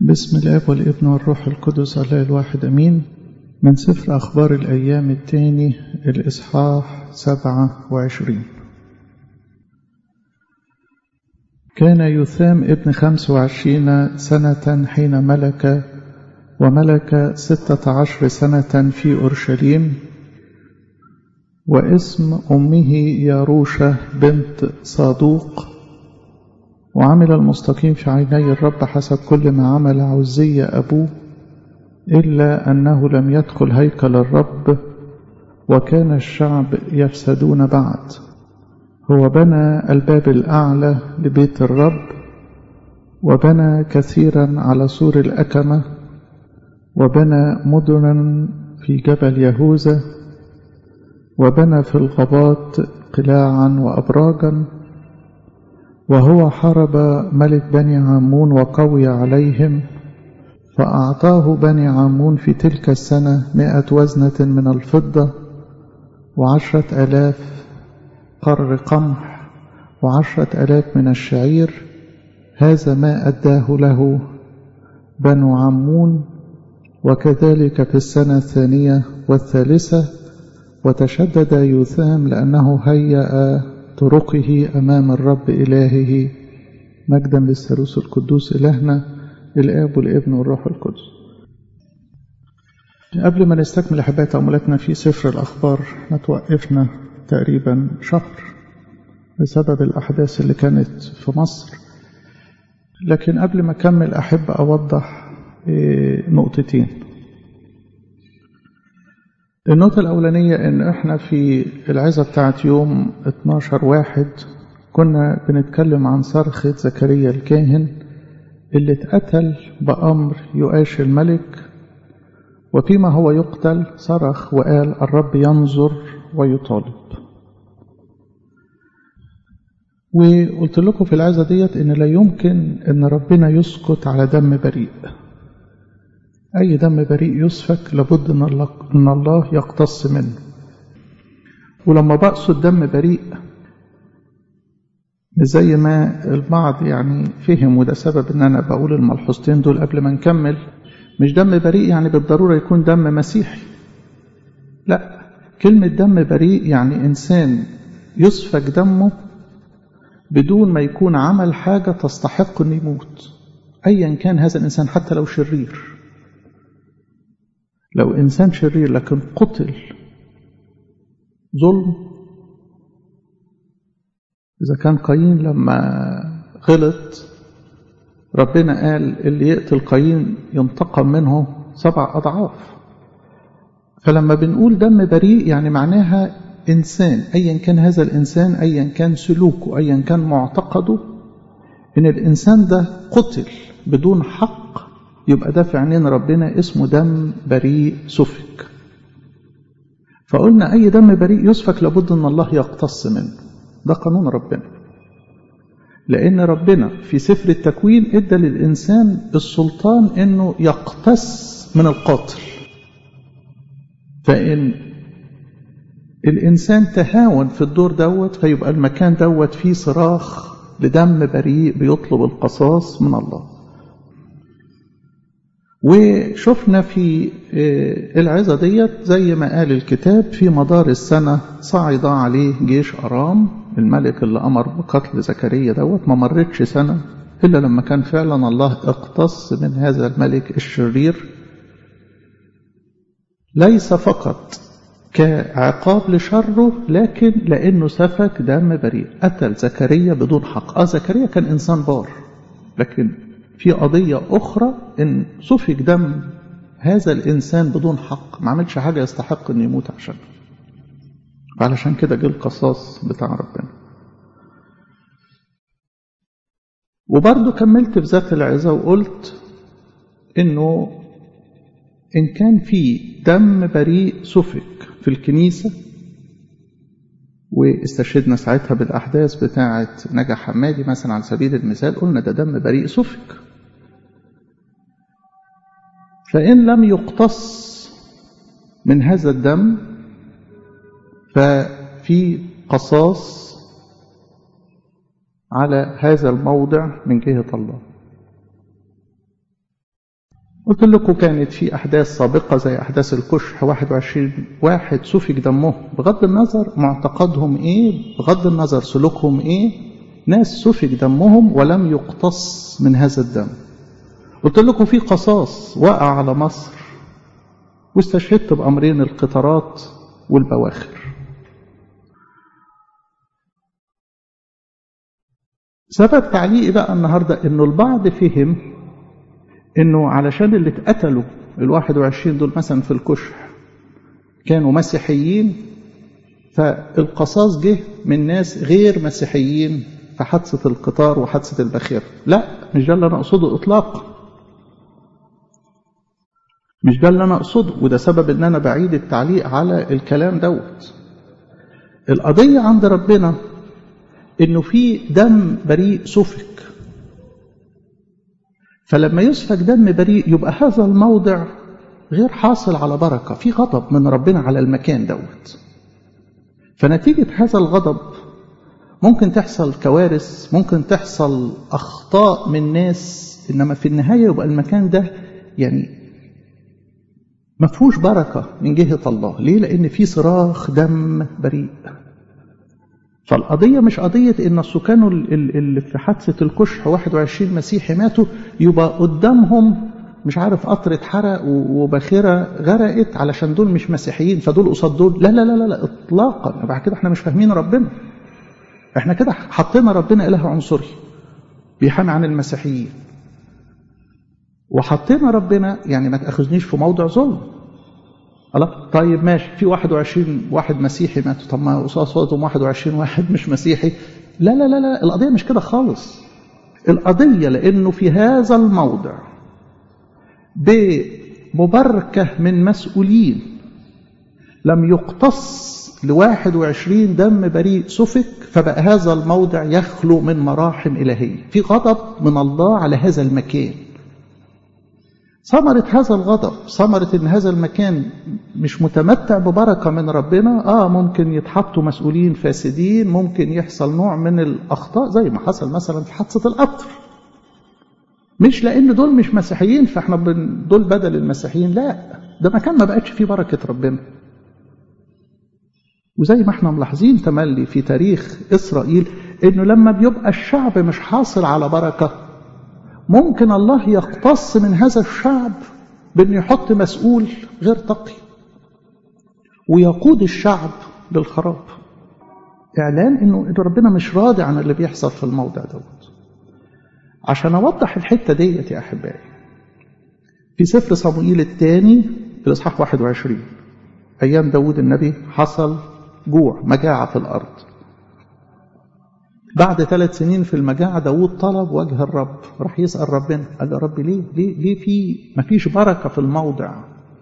بسم الاب والابن والروح القدس الله الواحد امين من سفر اخبار الايام الثاني الاصحاح سبعه وعشرين كان يثام ابن خمس وعشرين سنة حين ملك وملك ستة عشر سنة في أورشليم واسم أمه ياروشة بنت صادوق وعمل المستقيم في عيني الرب حسب كل ما عمل عزي أبوه إلا أنه لم يدخل هيكل الرب وكان الشعب يفسدون بعد هو بنى الباب الأعلى لبيت الرب وبنى كثيرا على سور الأكمة وبنى مدنا في جبل يهوذا وبنى في الغابات قلاعا وأبراجا وهو حارب ملك بني عمون وقوي عليهم فأعطاه بني عمون في تلك السنة مائة وزنة من الفضة وعشرة آلاف قر قمح وعشرة آلاف من الشعير هذا ما أداه له بنو عمون وكذلك في السنة الثانية والثالثة وتشدد يوثام لأنه هيأ طرقه أمام الرب إلهه مجدا للثالوث القدوس إلهنا الآب والابن والروح القدس قبل ما نستكمل أحباء تأملاتنا في سفر الأخبار نتوقفنا تقريبا شهر بسبب الأحداث اللي كانت في مصر لكن قبل ما أكمل أحب أوضح نقطتين النقطة الأولانية إن إحنا في العزة بتاعت يوم 12 واحد كنا بنتكلم عن صرخة زكريا الكاهن اللي اتقتل بأمر يؤاش الملك وفيما هو يقتل صرخ وقال الرب ينظر ويطالب وقلت لكم في العزة ديت إن لا يمكن إن ربنا يسكت على دم بريء أي دم بريء يسفك لابد إن الله, إن الله يقتص منه ولما بقصد دم بريء زي ما البعض يعني فهم وده سبب إن أنا بقول الملحوظتين دول قبل ما نكمل مش دم بريء يعني بالضرورة يكون دم مسيحي لا كلمة دم بريء يعني إنسان يسفك دمه بدون ما يكون عمل حاجة تستحق أن يموت أيا كان هذا الإنسان حتى لو شرير لو إنسان شرير لكن قتل ظلم إذا كان قايين لما غلط ربنا قال اللي يقتل قايين ينتقم منه سبع أضعاف فلما بنقول دم بريء يعني معناها إنسان أيا كان هذا الإنسان أيا كان سلوكه أيا كان معتقده إن الإنسان ده قتل بدون حق يبقى ده في عينين ربنا اسمه دم بريء سفك فقلنا أي دم بريء يسفك لابد أن الله يقتص منه ده قانون ربنا لأن ربنا في سفر التكوين إدى للإنسان السلطان أنه يقتص من القاتل فإن الإنسان تهاون في الدور دوت فيبقى المكان دوت فيه صراخ لدم بريء بيطلب القصاص من الله وشفنا في العظة ديت زي ما قال الكتاب في مدار السنة صعد عليه جيش أرام الملك اللي أمر بقتل زكريا دوت ما مرتش سنة إلا لما كان فعلا الله اقتص من هذا الملك الشرير ليس فقط كعقاب لشره لكن لأنه سفك دم بريء قتل زكريا بدون حق آه زكريا كان إنسان بار لكن في قضية أخرى إن سفك دم هذا الإنسان بدون حق ما عملش حاجة يستحق إنه يموت عشان علشان كده جه القصاص بتاع ربنا وبرضه كملت في ذات العظة وقلت إنه إن كان في دم بريء سفك في الكنيسة واستشهدنا ساعتها بالأحداث بتاعة نجا حمادي مثلا على سبيل المثال قلنا ده دم بريء سفك فإن لم يقتص من هذا الدم ففي قصاص على هذا الموضع من جهة الله قلت لكم كانت في أحداث سابقة زي أحداث الكشح 21 واحد سفك دمهم بغض النظر معتقدهم إيه بغض النظر سلوكهم إيه ناس سفك دمهم ولم يقتص من هذا الدم قلت لكم في قصاص وقع على مصر واستشهدت بأمرين القطارات والبواخر سبب تعليقي بقى النهاردة انه البعض فهم انه علشان اللي اتقتلوا ال 21 دول مثلا في الكشح كانوا مسيحيين فالقصاص جه من ناس غير مسيحيين في حادثة القطار وحادثة البخير لا مش ده اللي أنا أقصده إطلاقا مش ده اللي أنا أقصده وده سبب إن أنا بعيد التعليق على الكلام دوت القضية عند ربنا إنه في دم بريء سفك فلما يسفك دم بريء يبقى هذا الموضع غير حاصل على بركة في غضب من ربنا على المكان دوت فنتيجة هذا الغضب ممكن تحصل كوارث ممكن تحصل أخطاء من ناس إنما في النهاية يبقى المكان ده يعني ما فيهوش بركة من جهة الله ليه؟ لأن في صراخ دم بريء فالقضية مش قضية إن السكان اللي في حادثة الكشح 21 مسيحي ماتوا يبقى قدامهم مش عارف قطر اتحرق وباخرة غرقت علشان دول مش مسيحيين فدول قصاد دول لا لا لا لا, لا اطلاقا بعد كده احنا مش فاهمين ربنا احنا كده حطينا ربنا اله عنصري بيحامي عن المسيحيين وحطينا ربنا يعني ما تاخذنيش في موضع ظلم الله طيب ماشي في 21 واحد مسيحي ماتوا طب ما قصاد صوتهم 21 واحد مش مسيحي لا لا لا لا القضيه مش كده خالص القضيه لانه في هذا الموضع بمباركة من مسؤولين لم يقتص لواحد وعشرين دم بريء سفك فبقى هذا الموضع يخلو من مراحم إلهية في غضب من الله على هذا المكان ثمرة هذا الغضب ثمرة ان هذا المكان مش متمتع ببركة من ربنا اه ممكن يتحطوا مسؤولين فاسدين ممكن يحصل نوع من الأخطاء زي ما حصل مثلا في حادثة القطر مش لان دول مش مسيحيين فاحنا دول بدل المسيحيين لا ده مكان ما بقتش فيه بركه ربنا وزي ما احنا ملاحظين تملي في تاريخ اسرائيل انه لما بيبقى الشعب مش حاصل على بركه ممكن الله يقتص من هذا الشعب بانه يحط مسؤول غير تقي ويقود الشعب للخراب اعلان انه ربنا مش راضي عن اللي بيحصل في الموضع دوت عشان أوضح الحتة ديت يا أحبائي في سفر صموئيل الثاني الإصحاح 21 أيام داود النبي حصل جوع مجاعة في الأرض بعد ثلاث سنين في المجاعة داود طلب وجه الرب راح يسأل ربنا قال له رب ليه ليه ليه في ما فيش بركة في الموضع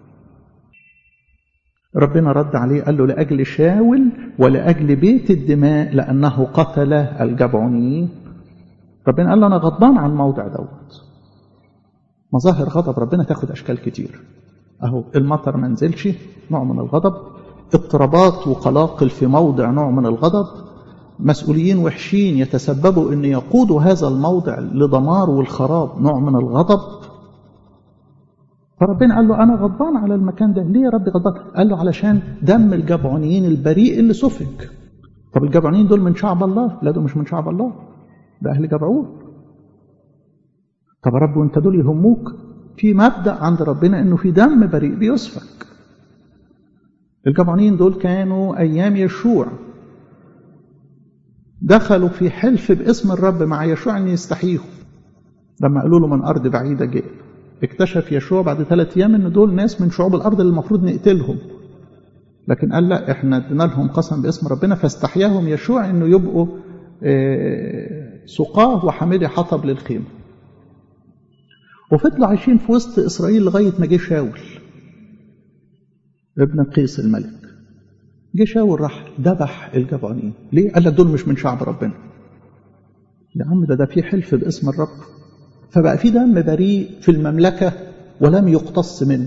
ربنا رد عليه قال له لأجل شاول ولأجل بيت الدماء لأنه قتل الجبعونيين ربنا قال له أنا غضبان على الموضع دوت مظاهر غضب ربنا تاخد أشكال كتير أهو المطر ما نزلش نوع من الغضب اضطرابات وقلاقل في موضع نوع من الغضب مسؤولين وحشين يتسببوا أن يقودوا هذا الموضع لدمار والخراب نوع من الغضب فربنا قال له أنا غضبان على المكان ده ليه يا رب غضبان قال له علشان دم الجبعونيين البريء اللي سفك طب الجبعونيين دول من شعب الله لا دول مش من شعب الله ده أهل جبعون طب يا رب وانت دول يهموك في مبدأ عند ربنا انه في دم بريء بيسفك الجبعونيين دول كانوا ايام يشوع دخلوا في حلف باسم الرب مع يشوع ان يستحيهم لما قالوا له من ارض بعيده جئ اكتشف يشوع بعد ثلاث ايام ان دول ناس من شعوب الارض اللي المفروض نقتلهم لكن قال لا احنا ادينا لهم قسم باسم ربنا فاستحياهم يشوع انه يبقوا سقاه وحاملي حطب للخيمه وفضلوا عايشين في وسط اسرائيل لغايه ما جه شاول ابن قيس الملك جه شاول راح ذبح الجبعانين ليه؟ قال لك دول مش من شعب ربنا يا عم ده ده في حلف باسم الرب فبقى في دم بريء في المملكه ولم يقتص منه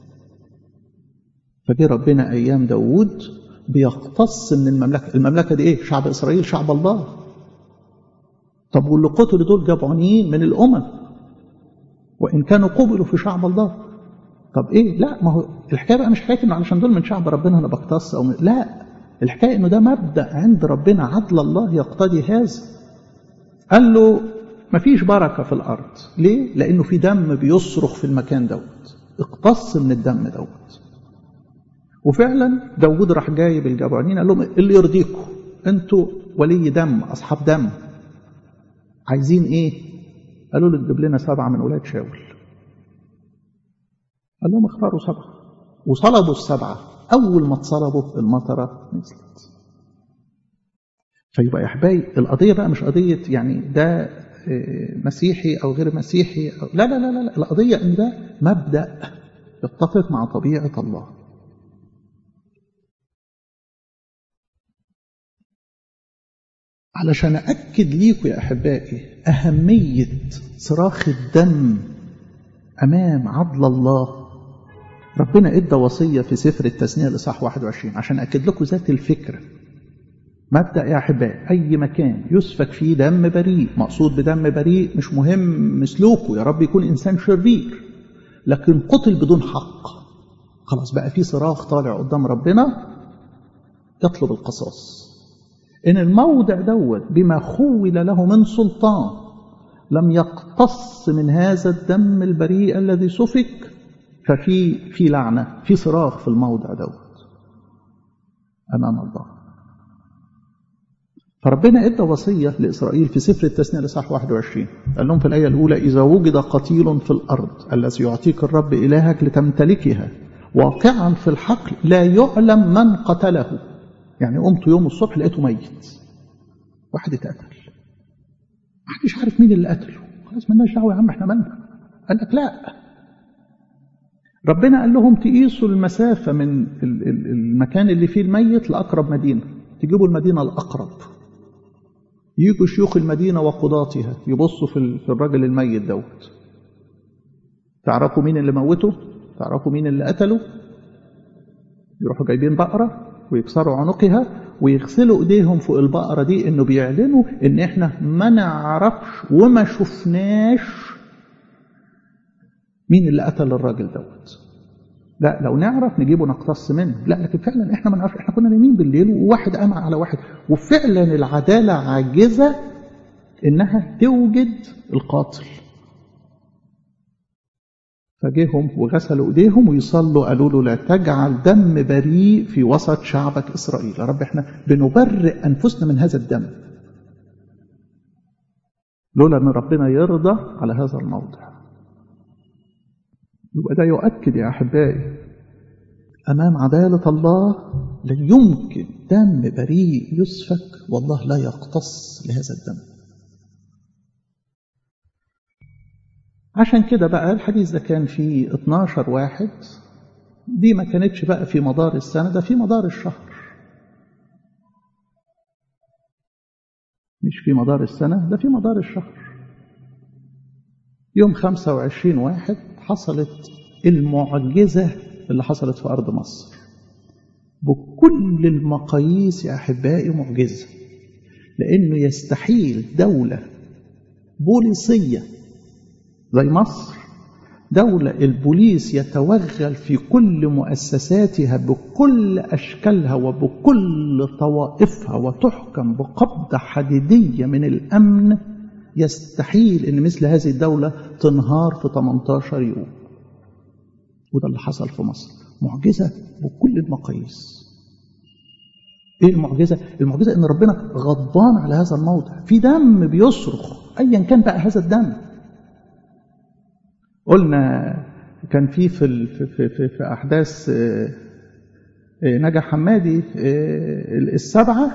فجه ربنا ايام داوود بيقتص من المملكه المملكه دي ايه شعب اسرائيل شعب الله طب واللي قتلوا دول جبعانيين من الامم وإن كانوا قبلوا في شعب الله طب إيه لا ما هو الحكاية بقى مش حكاية إنه علشان دول من شعب ربنا أنا بقتص أو من... لا الحكاية إنه ده مبدأ عند ربنا عدل الله يقتضي هذا قال له مفيش بركة في الأرض ليه؟ لأنه في دم بيصرخ في المكان دوت اقتص من الدم دوت وفعلا داود راح جايب الجبعانين قال لهم اللي يرضيكم انتوا ولي دم أصحاب دم عايزين ايه قالوا له تجيب لنا سبعة من أولاد شاول قال لهم اختاروا سبعة وصلبوا السبعة أول ما اتصلبوا المطرة نزلت فيبقى يا حبايبي القضية بقى مش قضية يعني ده مسيحي أو غير مسيحي أو لا لا لا لا القضية إن ده مبدأ يتفق مع طبيعة الله علشان أكد ليكم يا أحبائي أهمية صراخ الدم أمام عدل الله ربنا ادى وصية في سفر التثنية لصح 21 عشان أكد لكم ذات الفكرة مبدأ يا أحبائي أي مكان يسفك فيه دم بريء مقصود بدم بريء مش مهم سلوكه يا رب يكون إنسان شرير لكن قتل بدون حق خلاص بقى في صراخ طالع قدام ربنا يطلب القصاص إن الموضع دوت بما خول له من سلطان لم يقتص من هذا الدم البريء الذي سفك ففي في لعنة في صراخ في الموضع دوت أمام الله فربنا ادى وصية لإسرائيل في سفر التثنية لصح 21 قال لهم في الآية الأولى إذا وجد قتيل في الأرض الذي يعطيك الرب إلهك لتمتلكها واقعا في الحقل لا يعلم من قتله يعني قمت يوم الصبح لقيته ميت واحد اتقتل محدش عارف مين اللي قتله خلاص مالناش دعوه يا عم احنا مالنا قال لك لا ربنا قال لهم تقيسوا المسافة من المكان اللي فيه الميت لأقرب مدينة تجيبوا المدينة الأقرب يجوا شيوخ المدينة وقضاتها يبصوا في الراجل الميت دوت تعرفوا مين اللي موته تعرفوا مين اللي قتله يروحوا جايبين بقرة ويكسروا عنقها ويغسلوا ايديهم فوق البقرة دي انه بيعلنوا ان احنا ما نعرفش وما شفناش مين اللي قتل الراجل دوت لا لو نعرف نجيبه نقتص منه لا لكن فعلا احنا ما نعرفش احنا كنا نايمين بالليل وواحد قام على واحد وفعلا العدالة عاجزة انها توجد القاتل فجيهم وغسلوا ايديهم ويصلوا قالوا له لا تجعل دم بريء في وسط شعبك اسرائيل يا رب احنا بنبرئ انفسنا من هذا الدم لولا ان ربنا يرضى على هذا الموضع يبقى ده يؤكد يا احبائي امام عداله الله لا يمكن دم بريء يسفك والله لا يقتص لهذا الدم عشان كده بقى الحديث ده كان في 12 واحد دي ما كانتش بقى في مدار السنة ده في مدار الشهر مش في مدار السنة ده في مدار الشهر يوم 25 واحد حصلت المعجزة اللي حصلت في أرض مصر بكل المقاييس يا أحبائي معجزة لأنه يستحيل دولة بوليسية زي مصر دولة البوليس يتوغل في كل مؤسساتها بكل أشكالها وبكل طوائفها وتحكم بقبضة حديدية من الأمن يستحيل أن مثل هذه الدولة تنهار في 18 يوم وده اللي حصل في مصر معجزة بكل المقاييس ايه المعجزة؟ المعجزة ان ربنا غضبان على هذا الموضع في دم بيصرخ ايا كان بقى هذا الدم قلنا كان في في في في, في احداث نجا حمادي السبعه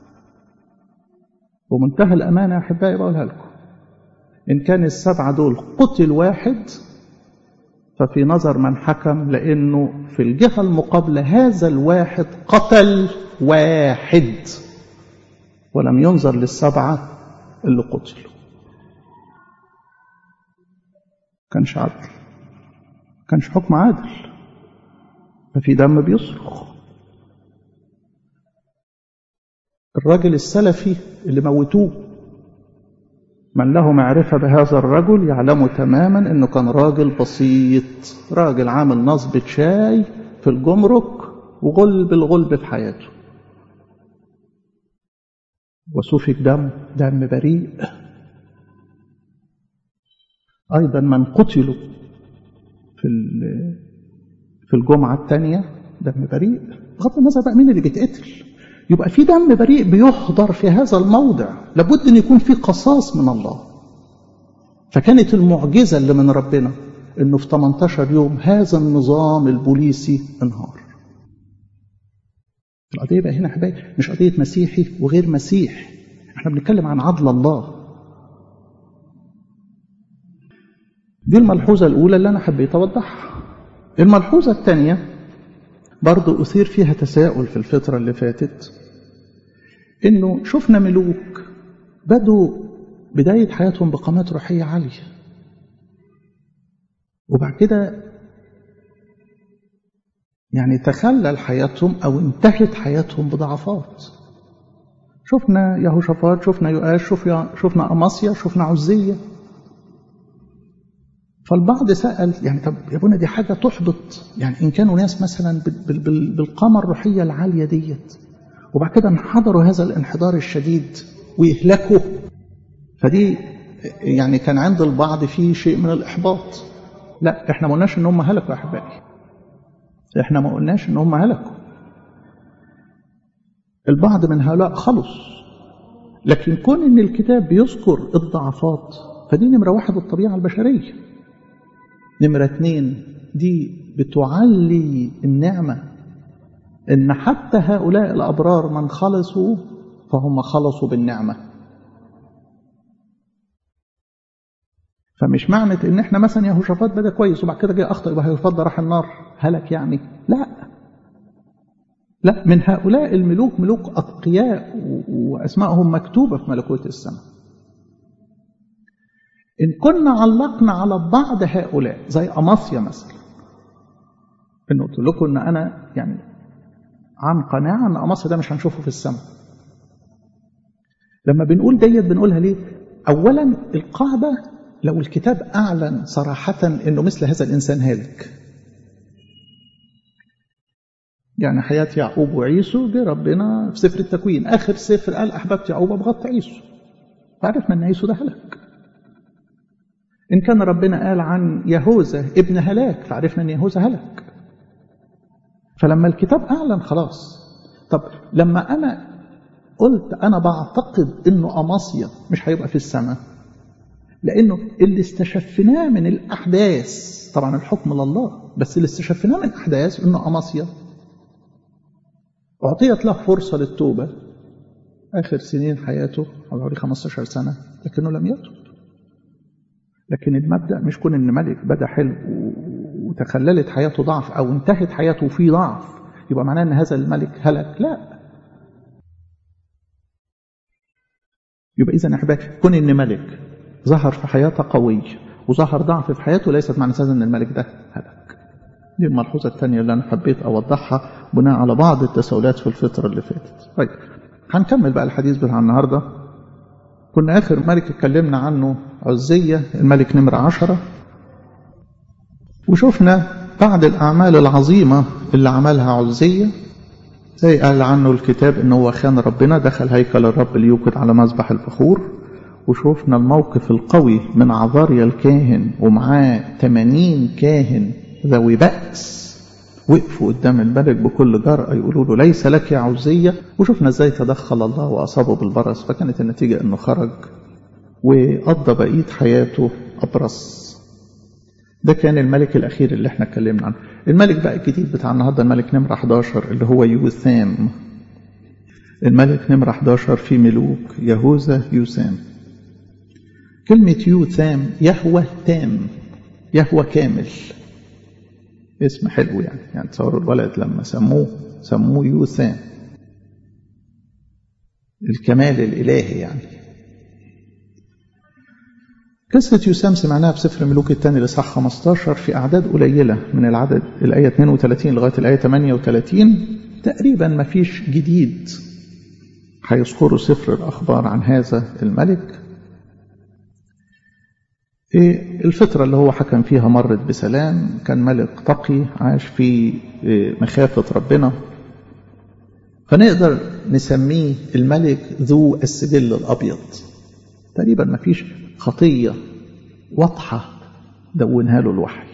ومنتهى الامانه يا احبائي بقولها لكم ان كان السبعه دول قتل واحد ففي نظر من حكم لانه في الجهه المقابله هذا الواحد قتل واحد ولم ينظر للسبعه اللي قتلوا كانش عدل كانش حكم عادل ففي دم بيصرخ الراجل السلفي اللي موتوه من له معرفة بهذا الرجل يعلم تماما أنه كان راجل بسيط راجل عامل نصبة شاي في الجمرك وغلب الغلب في حياته وسفك دم دم بريء أيضا من قتلوا في في الجمعة الثانية دم بريء بغض النظر بقى مين اللي بيتقتل يبقى في دم بريء بيحضر في هذا الموضع لابد ان يكون في قصاص من الله فكانت المعجزة اللي من ربنا انه في 18 يوم هذا النظام البوليسي انهار القضية بقى هنا حبايبي مش قضية مسيحي وغير مسيح احنا بنتكلم عن عدل الله دي الملحوظة الأولى اللي أنا حبيت أوضحها الملحوظة الثانية برضو أثير فيها تساؤل في الفترة اللي فاتت إنه شفنا ملوك بدوا بداية حياتهم بقامات روحية عالية وبعد كده يعني تخلل حياتهم أو انتهت حياتهم بضعفات شفنا يهوشافاط شفنا يؤاش شفنا أماسيا شفنا عزية فالبعض سأل يعني طب يا ابونا دي حاجة تحبط يعني إن كانوا ناس مثلا بالقامة الروحية العالية ديت وبعد كده انحدروا هذا الانحدار الشديد ويهلكوا فدي يعني كان عند البعض فيه شيء من الإحباط لا احنا ما قلناش ان هم هلكوا يا احبائي احنا ما قلناش ان هم هلكوا البعض من هؤلاء خلص لكن كون ان الكتاب بيذكر الضعفات فدي نمرة واحد الطبيعة البشرية نمرة اتنين دي بتعلي النعمة إن حتى هؤلاء الأبرار من خلصوا فهم خلصوا بالنعمة فمش معنى إن إحنا مثلا يهوشافاط بدأ كويس وبعد كده جه أخطأ يبقى يهوشافاط ده راح النار هلك يعني لا لا من هؤلاء الملوك ملوك أتقياء وأسمائهم مكتوبة في ملكوت السماء إن كنا علقنا على بعض هؤلاء زي أماسيا مثلا إن قلت لكم إن أنا يعني عن قناعة إن أماسيا ده مش هنشوفه في السماء لما بنقول ديت بنقولها ليه؟ أولا القاعدة لو الكتاب أعلن صراحة إنه مثل هذا الإنسان هالك يعني حياة يعقوب وعيسو جه ربنا في سفر التكوين آخر سفر قال أحببت يعقوب أبغضت عيسو فعرفنا إن عيسو ده هلك إن كان ربنا قال عن يهوذا ابن هلاك فعرفنا أن يهوذا هلك فلما الكتاب أعلن خلاص طب لما أنا قلت أنا بعتقد أنه أماسيا مش هيبقى في السماء لأنه اللي استشفناه من الأحداث طبعا الحكم لله بس اللي استشفناه من الأحداث أنه أماسيا أعطيت له فرصة للتوبة آخر سنين حياته حوالي 15 سنة لكنه لم يتوب لكن المبدأ مش كون إن ملك بدأ حلو وتخللت حياته ضعف أو انتهت حياته في ضعف يبقى معناه إن هذا الملك هلك لا يبقى إذا أحبائي كون إن ملك ظهر في حياته قوي وظهر ضعف في حياته ليست معنى هذا إن الملك ده هلك دي الملحوظة الثانية اللي أنا حبيت أوضحها بناء على بعض التساؤلات في الفترة اللي فاتت طيب هنكمل بقى الحديث بتاع النهارده كنا آخر ملك اتكلمنا عنه عزية الملك نمرة عشرة وشفنا بعض الأعمال العظيمة اللي عملها عزية زي قال عنه الكتاب إنه هو خان ربنا دخل هيكل الرب ليوقد على مذبح البخور وشوفنا الموقف القوي من عذاريا الكاهن ومعاه 80 كاهن ذوي بأس وقفوا قدام الملك بكل جرأة يقولوا له ليس لك يا عزية وشفنا ازاي تدخل الله وأصابه بالبرص فكانت النتيجة انه خرج وقضى بقية حياته أبرص ده كان الملك الأخير اللي احنا اتكلمنا عنه الملك بقى الجديد بتاع النهاردة الملك نمرة 11 اللي هو يوثام الملك نمرة 11 في ملوك يهوذا يوثام كلمة يوثام يهوى تام يهوى كامل اسم حلو يعني يعني تصوروا الولد لما سموه سموه يوثام الكمال الإلهي يعني قصة يوسام سمعناها في سفر ملوك الثاني لصح 15 في أعداد قليلة من العدد الآية 32 لغاية الآية 38 تقريبا ما فيش جديد هيذكروا سفر الأخبار عن هذا الملك الفترة اللي هو حكم فيها مرت بسلام كان ملك تقي عاش في مخافة ربنا فنقدر نسميه الملك ذو السجل الأبيض تقريبا ما فيش خطية واضحة دونها له الوحي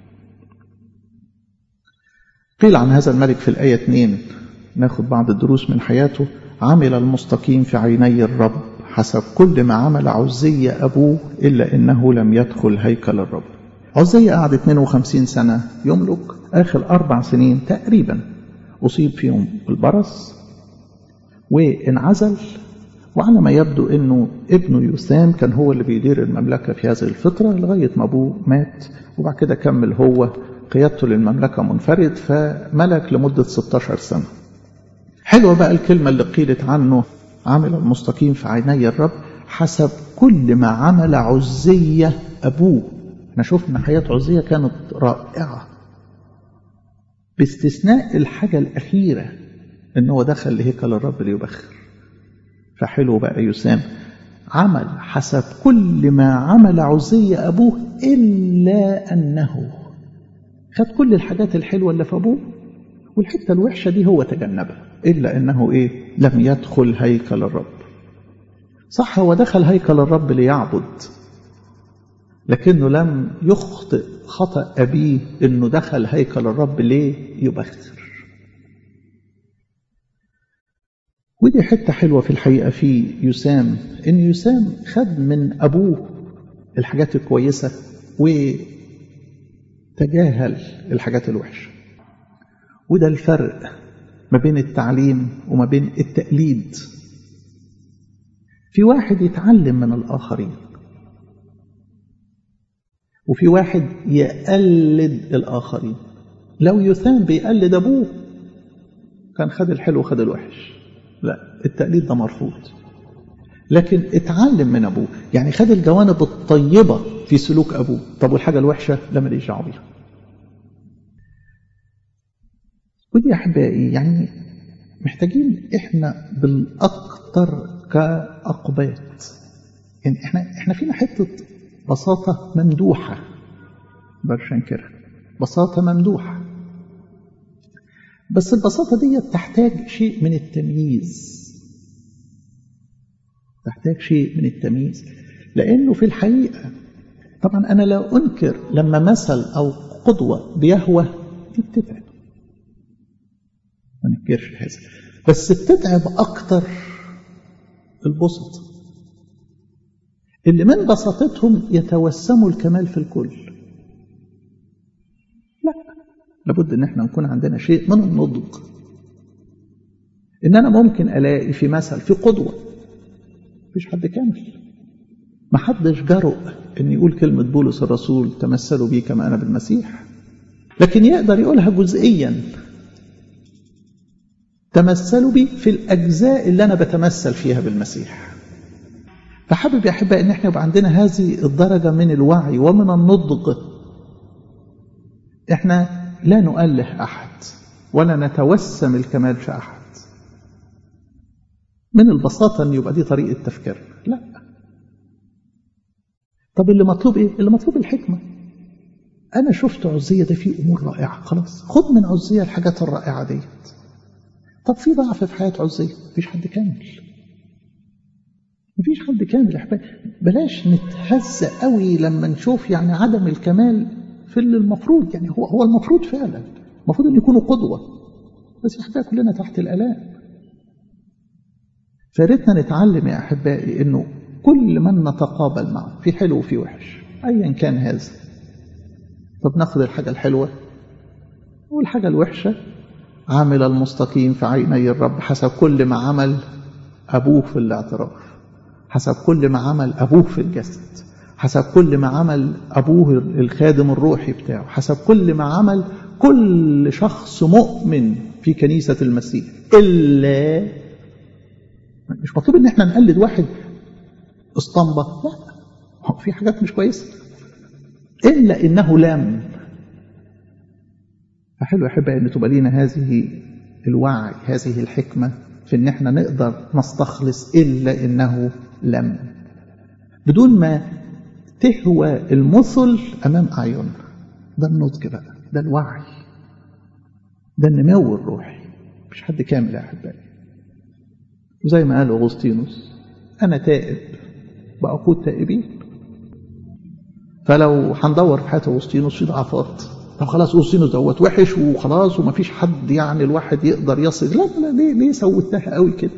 قيل عن هذا الملك في الآية 2 ناخد بعض الدروس من حياته عمل المستقيم في عيني الرب حسب كل ما عمل عزية أبوه إلا إنه لم يدخل هيكل الرب عزية قعد 52 سنة يملك آخر أربع سنين تقريبا أصيب فيهم بالبرص وانعزل وعلى ما يبدو أنه ابنه يسام كان هو اللي بيدير المملكة في هذه الفترة لغاية ما أبوه مات وبعد كده كمل هو قيادته للمملكة منفرد فملك لمدة 16 سنة حلوة بقى الكلمة اللي قيلت عنه عمل المستقيم في عيني الرب حسب كل ما عمل عزية أبوه احنا شفنا حياة عزية كانت رائعة باستثناء الحاجة الأخيرة إن هو دخل لهيكل الرب ليبخر فحلو بقى يسام عمل حسب كل ما عمل عزية أبوه إلا أنه خد كل الحاجات الحلوة اللي في أبوه والحتة الوحشة دي هو تجنبها إلا أنه إيه لم يدخل هيكل الرب صح هو دخل هيكل الرب ليعبد لكنه لم يخطئ خطأ أبيه أنه دخل هيكل الرب ليه يبخر ودي حتة حلوة في الحقيقة في يسام إن يسام خد من أبوه الحاجات الكويسة وتجاهل الحاجات الوحشة وده الفرق ما بين التعليم وما بين التقليد في واحد يتعلم من الآخرين وفي واحد يقلد الآخرين لو يثام بيقلد أبوه كان خد الحلو وخد الوحش لا التقليد ده مرفوض لكن اتعلم من أبوه يعني خد الجوانب الطيبة في سلوك أبوه طب والحاجة الوحشة لا ماليش دعوه بيها ودي أحبائي يعني محتاجين إحنا بالأكثر كأقباط يعني إحنا إحنا فينا حتة بساطة ممدوحة برشنكرها بساطة ممدوحة بس البساطة دي تحتاج شيء من التمييز تحتاج شيء من التمييز لأنه في الحقيقة طبعا أنا لا أنكر لما مثل أو قدوة بيهوى دي بتتعب ما ننكرش هذا بس بتتعب أكتر البسط اللي من بساطتهم يتوسموا الكمال في الكل لا لابد ان احنا نكون عندنا شيء من النضج ان انا ممكن الاقي في مثل في قدوه مفيش حد كامل ما حدش جرؤ ان يقول كلمه بولس الرسول تمثلوا بي كما انا بالمسيح لكن يقدر يقولها جزئيا تمثلوا بي في الاجزاء اللي انا بتمثل فيها بالمسيح فحابب يا احبائي ان احنا يبقى عندنا هذه الدرجه من الوعي ومن النضج احنا لا نؤله احد ولا نتوسم الكمال في احد من البساطه ان يبقى دي طريقه تفكير لا طب اللي مطلوب ايه اللي مطلوب الحكمه انا شفت عزيه ده فيه امور رائعه خلاص خد من عزيه الحاجات الرائعه ديت طب في ضعف في حياه عزيه مفيش حد كامل مفيش حد كامل يا احبابي بلاش نتهز قوي لما نشوف يعني عدم الكمال في اللي المفروض يعني هو هو المفروض فعلا المفروض ان يكونوا قدوه بس يا احبائي كلنا تحت الالام فياريتنا نتعلم يا احبائي انه كل من نتقابل معه في حلو وفي وحش ايا كان هذا طب ناخد الحاجه الحلوه والحاجه الوحشه عامل المستقيم في عيني الرب حسب كل ما عمل ابوه في الاعتراف حسب كل ما عمل أبوه في الجسد حسب كل ما عمل أبوه الخادم الروحي بتاعه حسب كل ما عمل كل شخص مؤمن في كنيسة المسيح إلا مش مطلوب إن احنا نقلد واحد اسطمبة لا في حاجات مش كويسة إلا إنه لم فحلو يا أحبائي إن تبقى لينا هذه الوعي هذه الحكمة في إن احنا نقدر نستخلص إلا إنه لم بدون ما تهوى المثل أمام أعيننا ده النضج بقى ده الوعي ده النمو الروحي مش حد كامل يا أحبائي وزي ما قال أغسطينوس أنا تائب بقود تائبين فلو هندور في حياة أغسطينوس في ضعفات طب خلاص أغسطينوس دوت وحش وخلاص ومفيش حد يعني الواحد يقدر يصل لا لا ليه ليه سوتها قوي كده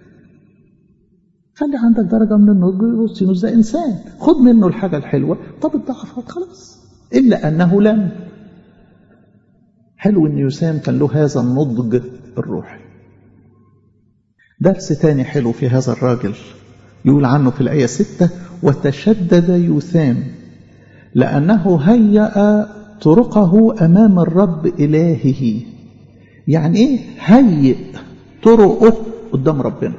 خلي عندك درجة من النضج أغسطينوس ده إنسان خد منه الحاجة الحلوة طب الضعفات خلاص إلا أنه لم حلو أن يسام كان له هذا النضج الروحي درس تاني حلو في هذا الراجل يقول عنه في الآية ستة وتشدد يثام لأنه هيأ طرقه أمام الرب إلهه يعني إيه هيئ طرقه قدام ربنا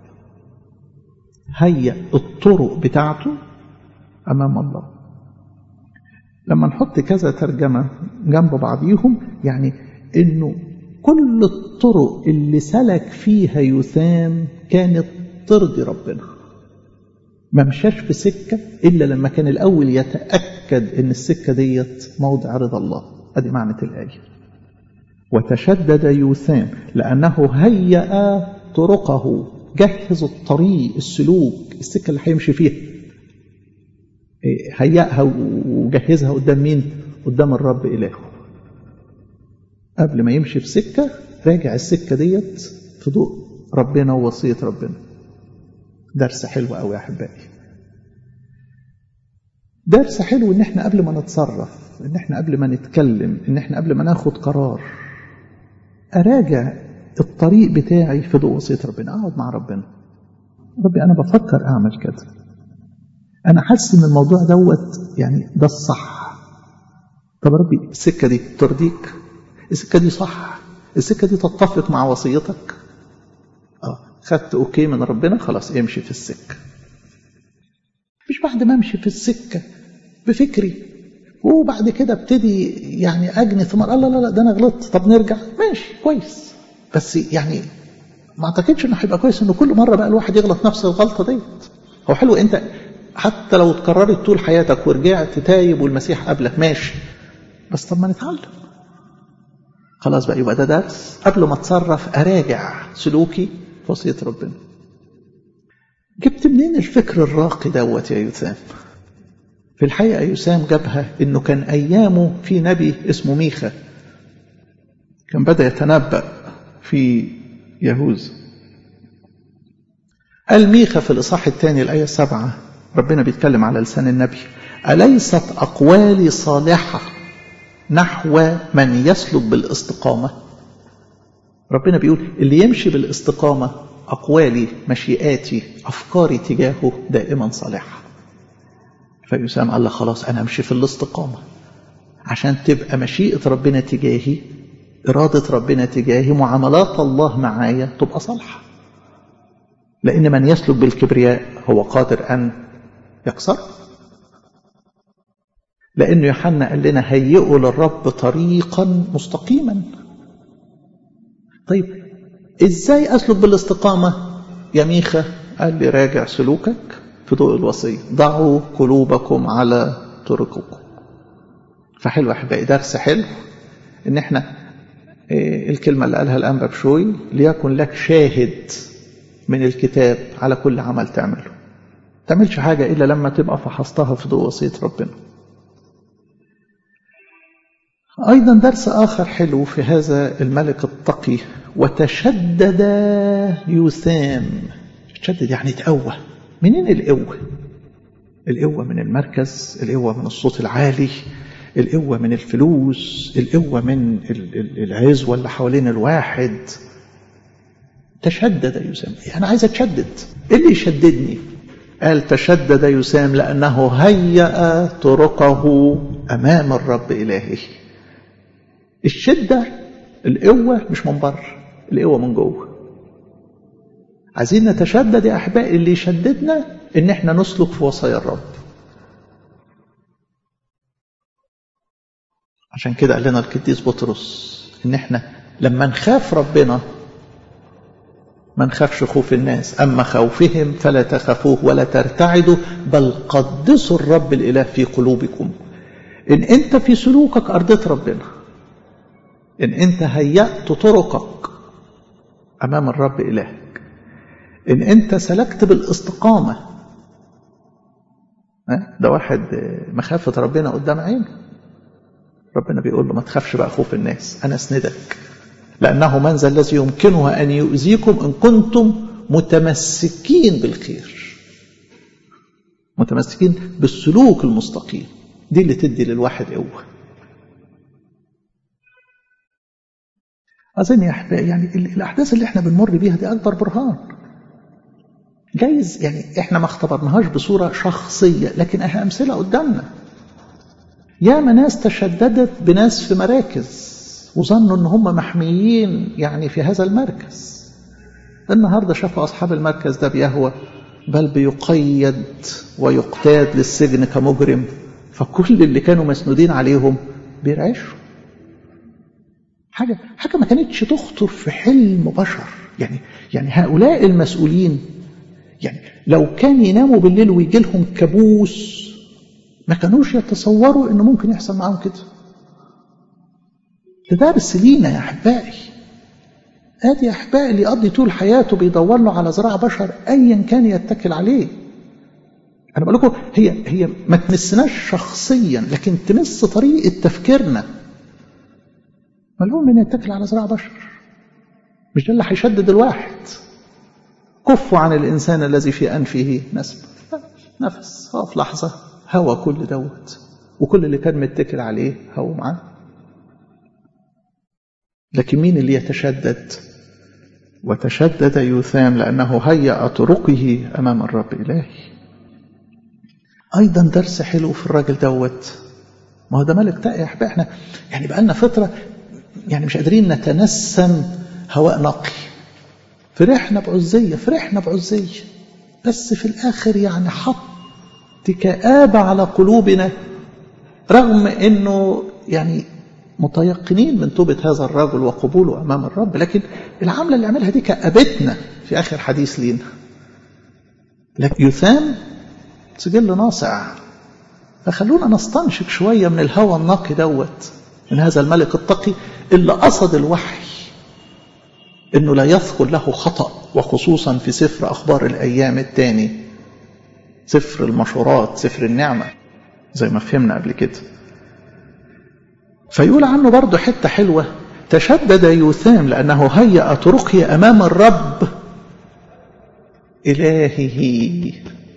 هيئ الطرق بتاعته أمام الله لما نحط كذا ترجمة جنب بعضيهم يعني إنه كل الطرق اللي سلك فيها يثام كانت ترضي ربنا ما مشاش في سكة إلا لما كان الأول يتأكد إن السكة ديت موضع رضا الله أدي معنى الآية وتشدد يوثام لأنه هيأ طرقه جهز الطريق السلوك السكة اللي هيمشي فيها هيأها وجهزها قدام مين قدام الرب إلهه قبل ما يمشي في سكة راجع السكة ديت في ضوء ربنا ووصية ربنا درس حلو قوي يا احبائي درس حلو ان احنا قبل ما نتصرف ان احنا قبل ما نتكلم ان احنا قبل ما ناخد قرار اراجع الطريق بتاعي في ضوء وصيه ربنا اقعد مع ربنا ربي انا بفكر اعمل كده انا حاسس ان الموضوع دوت يعني ده الصح طب يا ربي السكه دي ترضيك السكه دي صح السكه دي تتفق مع وصيتك اه خدت اوكي من ربنا خلاص امشي في السكه مش بعد ما امشي في السكه بفكري وبعد كده ابتدي يعني اجني ثمار لا لا لا ده انا غلطت طب نرجع ماشي كويس بس يعني ما اعتقدش انه هيبقى كويس انه كل مره بقى الواحد يغلط نفس الغلطه ديت هو حلو انت حتى لو اتكررت طول حياتك ورجعت تايب والمسيح قبلك ماشي بس طب ما نتعلم خلاص بقى يبقى ده درس قبل ما اتصرف اراجع سلوكي في وصيه ربنا جبت منين الفكر الراقي دوت يا يوسام في الحقيقه يوسام جابها انه كان ايامه في نبي اسمه ميخا كان بدا يتنبأ في يهوذا قال ميخا في الإصحاح الثاني الآية سبعة ربنا بيتكلم على لسان النبي أليست أقوالي صالحة نحو من يسلك بالاستقامة ربنا بيقول اللي يمشي بالاستقامة أقوالي مشيئاتي أفكاري تجاهه دائما صالحة فيسام قال له خلاص أنا أمشي في الاستقامة عشان تبقى مشيئة ربنا تجاهي إرادة ربنا تجاهي معاملات الله معايا تبقى صالحة لأن من يسلك بالكبرياء هو قادر أن يكسر لأن يوحنا قال لنا هيئوا للرب طريقا مستقيما طيب إزاي أسلك بالاستقامة يا ميخا قال لي راجع سلوكك في ضوء الوصية ضعوا قلوبكم على طرقكم فحلو أحبائي درس حلو إن إحنا الكلمة اللي قالها الأنبا بشوي ليكن لك شاهد من الكتاب على كل عمل تعمله تعملش حاجة إلا لما تبقى فحصتها في ضوء وصية ربنا أيضا درس آخر حلو في هذا الملك التقي وتشدد يوثام تشدد يعني تقوى منين القوة القوة من المركز القوة من الصوت العالي القوة من الفلوس القوة من العزوة اللي حوالين الواحد تشدد يسام أنا عايز أتشدد إيه اللي يشددني قال تشدد يسام لأنه هيأ طرقه أمام الرب إلهه الشدة القوة مش من بره القوة من جوه عايزين نتشدد يا أحبائي اللي يشددنا إن إحنا نسلك في وصايا الرب عشان كده قال لنا القديس بطرس إن إحنا لما نخاف ربنا ما نخافش خوف الناس أما خوفهم فلا تخافوه ولا ترتعدوا بل قدسوا الرب الإله في قلوبكم إن أنت في سلوكك أرضيت ربنا إن أنت هيأت طرقك أمام الرب إلهك إن أنت سلكت بالاستقامة ده واحد مخافة ربنا قدام عينه ربنا بيقول له ما تخافش بقى خوف الناس أنا أسندك لأنه من ذا الذي يمكنه أن يؤذيكم إن كنتم متمسكين بالخير متمسكين بالسلوك المستقيم دي اللي تدي للواحد قوة أظن يا أحبائي يعني الأحداث اللي احنا بنمر بيها دي أكبر برهان جايز يعني احنا ما اختبرناهاش بصورة شخصية لكن احنا أمثلة قدامنا ياما ناس تشددت بناس في مراكز وظنوا ان هم محميين يعني في هذا المركز النهارده شافوا اصحاب المركز ده بيهوى بل بيقيد ويقتاد للسجن كمجرم فكل اللي كانوا مسنودين عليهم بيرعشوا حاجه حاجه ما كانتش تخطر في حلم بشر يعني يعني هؤلاء المسؤولين يعني لو كان يناموا بالليل ويجي لهم كابوس ما كانوش يتصوروا انه ممكن يحصل معاهم كده ده درس لينا يا احبائي ادي يا احبائي اللي يقضي طول حياته بيدور له على ذراع بشر ايا كان يتكل عليه انا بقول لكم هي هي ما تمسناش شخصيا لكن تمس طريقه تفكيرنا ملعون من يتكل على ذراع بشر مش ده اللي هيشدد الواحد كفوا عن الانسان الذي في انفه نسمه نفس هو في لحظه هوى كل دوت وكل اللي كان متكل عليه هو معاه لكن مين اللي يتشدد وتشدد يوثام لأنه هيأ طرقه أمام الرب إلهي أيضا درس حلو في الراجل دوت ما هو ده ملك تقي يا أحباب احنا يعني بقالنا فترة يعني مش قادرين نتنسم هواء نقي فرحنا بعزية فرحنا بعزية بس في الآخر يعني حط كآبة على قلوبنا رغم أنه يعني متيقنين من توبة هذا الرجل وقبوله أمام الرب لكن العملة اللي عملها دي كأبتنا في آخر حديث لينا لكن يثام سجل ناصع فخلونا نستنشق شوية من الهوى النقي دوت من هذا الملك التقي اللي قصد الوحي انه لا يثقل له خطأ وخصوصا في سفر اخبار الايام الثاني سفر المشورات سفر النعمة زي ما فهمنا قبل كده فيقول عنه برضه حتة حلوة تشدد يوثام لأنه هيأ طرقه أمام الرب إلهه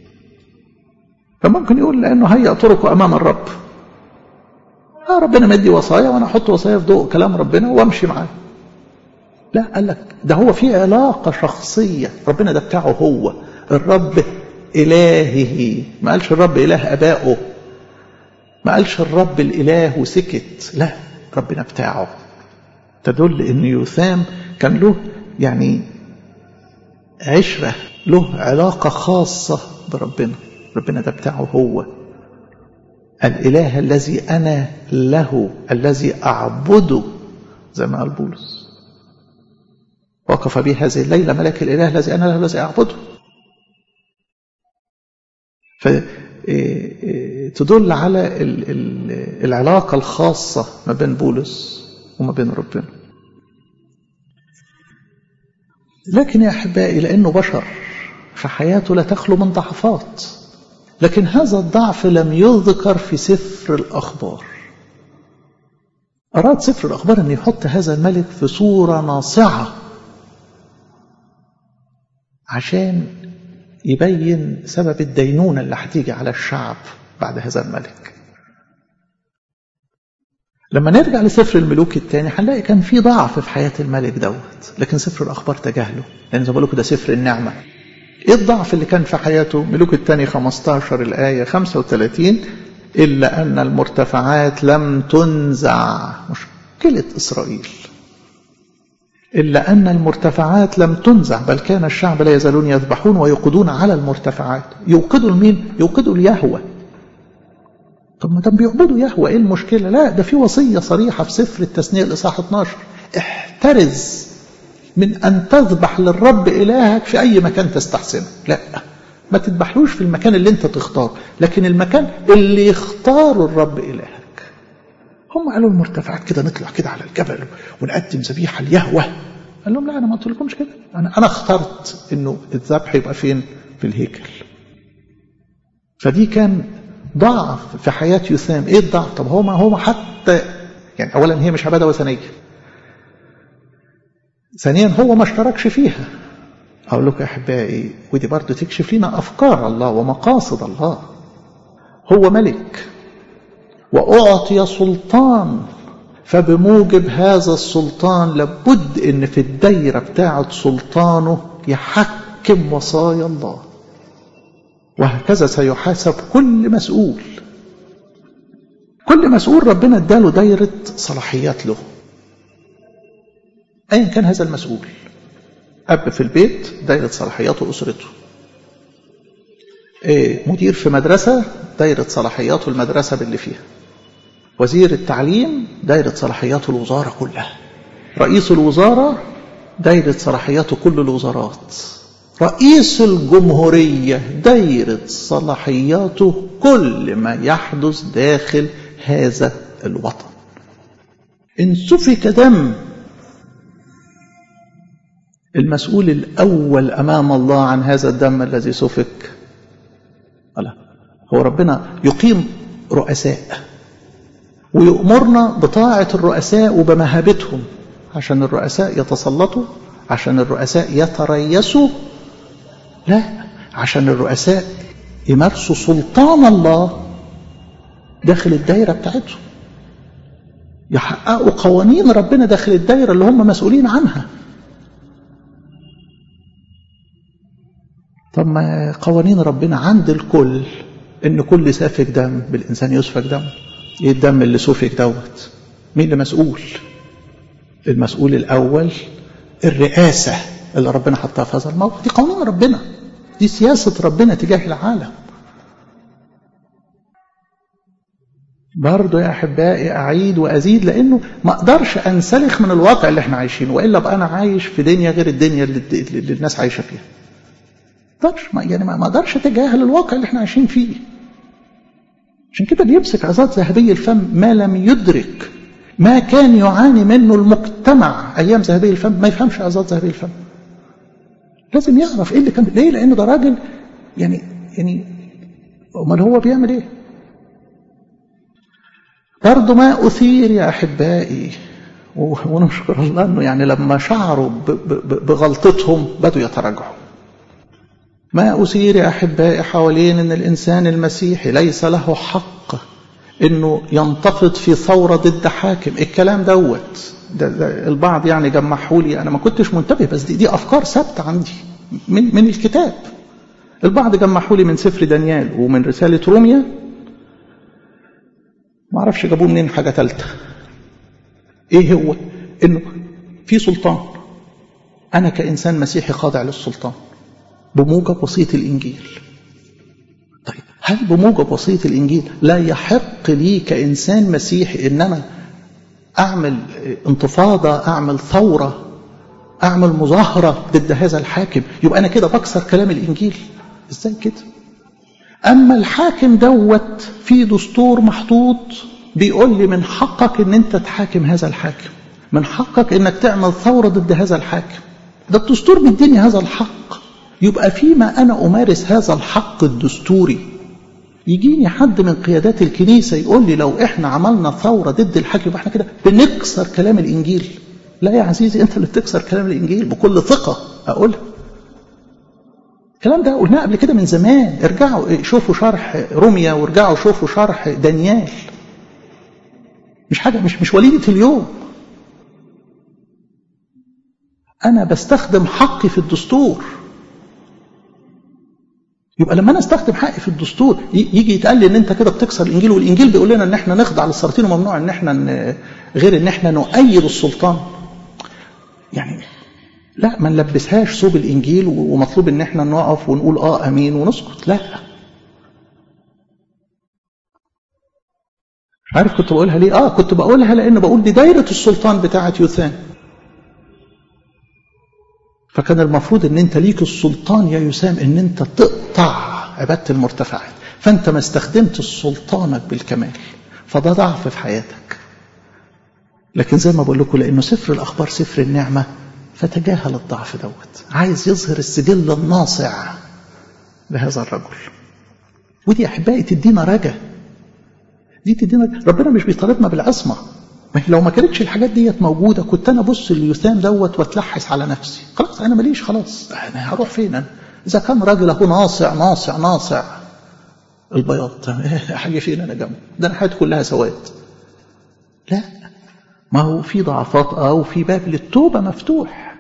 فممكن يقول لأنه هيأ طرقه أمام الرب آه ربنا مدي وصايا وأنا أحط وصايا في ضوء كلام ربنا وأمشي معاه لا قال لك ده هو في علاقة شخصية ربنا ده بتاعه هو الرب إلهه ما قالش الرب إله أبائه ما قالش الرب الإله وسكت لا ربنا بتاعه تدل ان يوثام كان له يعني عشرة له علاقة خاصة بربنا ربنا ده بتاعه هو الإله الذي أنا له الذي أعبده زي ما قال بولس وقف بي هذه الليلة ملك الإله الذي أنا له الذي أعبده فتدل على العلاقة الخاصة ما بين بولس وما بين ربنا لكن يا أحبائي لأنه بشر فحياته لا تخلو من ضعفات لكن هذا الضعف لم يذكر في سفر الأخبار أراد سفر الأخبار أن يحط هذا الملك في صورة ناصعة عشان يبين سبب الدينونة اللي هتيجي على الشعب بعد هذا الملك لما نرجع لسفر الملوك الثاني هنلاقي كان في ضعف في حياة الملك دوت لكن سفر الأخبار تجاهله لأن زي ما بقول ده سفر النعمة إيه الضعف اللي كان في حياته ملوك الثاني 15 الآية 35 إلا أن المرتفعات لم تنزع مشكلة إسرائيل إلا أن المرتفعات لم تنزع بل كان الشعب لا يزالون يذبحون ويوقدون على المرتفعات يوقدوا لمين؟ يوقدوا ليهوى طب ما دام بيعبدوا يهوى ايه المشكله؟ لا ده في وصيه صريحه في سفر التثنيه الاصحاح 12 احترز من أن تذبح للرب إلهك في أي مكان تستحسنه لا ما تذبحلوش في المكان اللي انت تختاره لكن المكان اللي يختاره الرب إلهك هم قالوا المرتفعات كده نطلع كده على الجبل ونقدم ذبيحة ليهوه قال لهم لا أنا ما قلت لكمش كده أنا, أنا اخترت إنه الذبح يبقى فين في الهيكل فدي كان ضعف في حياة يثام ايه الضعف طب هو ما هو حتى يعني اولا هي مش عبادة وثنية ثانيا هو ما اشتركش فيها اقول لكم يا احبائي ودي برضه تكشف لنا افكار الله ومقاصد الله هو ملك واعطي سلطان فبموجب هذا السلطان لابد ان في الدايره بتاعه سلطانه يحكم وصايا الله وهكذا سيحاسب كل مسؤول كل مسؤول ربنا اداله دايرة صلاحيات له أيا كان هذا المسؤول أب في البيت دايرة صلاحياته أسرته مدير في مدرسة دايرة صلاحياته المدرسة باللي فيها وزير التعليم دايرة صلاحياته الوزارة كلها رئيس الوزارة دايرة صلاحياته كل الوزارات رئيس الجمهورية دايرة صلاحياته كل ما يحدث داخل هذا الوطن إن سفك دم المسؤول الأول أمام الله عن هذا الدم الذي سفك ألا هو ربنا يقيم رؤساء ويؤمرنا بطاعة الرؤساء وبمهابتهم عشان الرؤساء يتسلطوا عشان الرؤساء يتريسوا لا عشان الرؤساء يمارسوا سلطان الله داخل الدايرة بتاعتهم يحققوا قوانين ربنا داخل الدايرة اللي هم مسؤولين عنها طب ما قوانين ربنا عند الكل ان كل سافك دم بالانسان يسفك دم ايه الدم اللي سفك دوت مين اللي مسؤول المسؤول الاول الرئاسة اللي ربنا حطها في هذا الموقف دي قانون ربنا دي سياسة ربنا تجاه العالم برضه يا أحبائي أعيد وأزيد لأنه ما أقدرش أنسلخ من الواقع اللي احنا عايشينه وإلا بقى أنا عايش في دنيا غير الدنيا اللي, اللي الناس عايشة فيها أقدرش ما يعني ما أقدرش أتجاهل الواقع اللي احنا عايشين فيه عشان كده بيمسك عظات ذهبي الفم ما لم يدرك ما كان يعاني منه المجتمع أيام ذهبي الفم ما يفهمش عظات ذهبي الفم لازم يعرف ايه اللي كان ليه لانه ده راجل يعني يعني امال هو بيعمل ايه برضه ما اثير يا احبائي ونشكر الله انه يعني لما شعروا بغلطتهم بدوا يتراجعوا ما اثير يا احبائي حوالين ان الانسان المسيحي ليس له حق انه ينتفض في ثوره ضد حاكم الكلام دوت ده ده البعض يعني جمعوا لي انا ما كنتش منتبه بس دي, دي افكار ثابته عندي من من الكتاب البعض جمعوا لي من سفر دانيال ومن رساله روميا ما اعرفش جابوه منين حاجه ثالثه ايه هو انه في سلطان انا كانسان مسيحي خاضع للسلطان بموجب وصيه الانجيل طيب هل بموجب وصيه الانجيل لا يحق لي كانسان مسيحي ان انا أعمل انتفاضة أعمل ثورة أعمل مظاهرة ضد هذا الحاكم يبقى أنا كده بكسر كلام الإنجيل إزاي كده أما الحاكم دوت في دستور محطوط بيقول لي من حقك ان انت تحاكم هذا الحاكم من حقك انك تعمل ثورة ضد هذا الحاكم ده الدستور بيديني هذا الحق يبقى فيما انا امارس هذا الحق الدستوري يجيني حد من قيادات الكنيسة يقول لي لو احنا عملنا ثورة ضد الحاكم احنا كده بنكسر كلام الانجيل لا يا عزيزي انت اللي بتكسر كلام الانجيل بكل ثقة اقولها الكلام ده قلناه قبل كده من زمان ارجعوا شوفوا شرح روميا وارجعوا شوفوا شرح دانيال مش حاجة مش مش وليدة اليوم أنا بستخدم حقي في الدستور يبقى لما انا استخدم حقي في الدستور يجي يتقال لي ان انت كده بتكسر الانجيل والانجيل بيقول لنا ان احنا نخضع للسلاطين وممنوع ان احنا غير ان احنا نؤيد السلطان يعني لا ما نلبسهاش ثوب الانجيل ومطلوب ان احنا نقف ونقول اه امين ونسكت لا مش عارف كنت بقولها ليه اه كنت بقولها لان بقول دي دايره السلطان بتاعه يوثان فكان المفروض ان انت ليك السلطان يا يسام ان انت تقطع عبادة المرتفعات فانت ما استخدمت سلطانك بالكمال فده ضعف في حياتك لكن زي ما بقول لكم لانه سفر الاخبار سفر النعمه فتجاهل الضعف دوت عايز يظهر السجل الناصع لهذا الرجل ودي احبائي تدينا رجا دي تدينا ربنا مش بيطالبنا بالعصمه ما هي لو ما كانتش الحاجات ديت موجوده كنت انا ابص لليثام دوت واتلحس على نفسي خلاص انا ماليش خلاص انا هروح فين انا اذا كان راجل اهو ناصع ناصع ناصع البياض حاجه فين انا جنبه ده انا حياتي كلها سواد لا ما هو في ضعفات اه وفي باب للتوبه مفتوح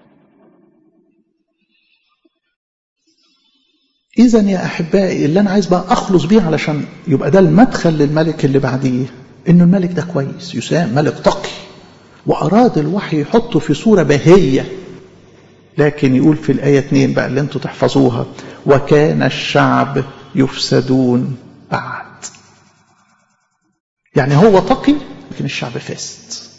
اذا يا احبائي اللي انا عايز بقى اخلص بيه علشان يبقى ده المدخل للملك اللي بعديه انه الملك ده كويس يسام ملك تقي واراد الوحي يحطه في صوره بهيه لكن يقول في الايه 2 بقى اللي انتوا تحفظوها وكان الشعب يفسدون بعد يعني هو تقي لكن الشعب فاسد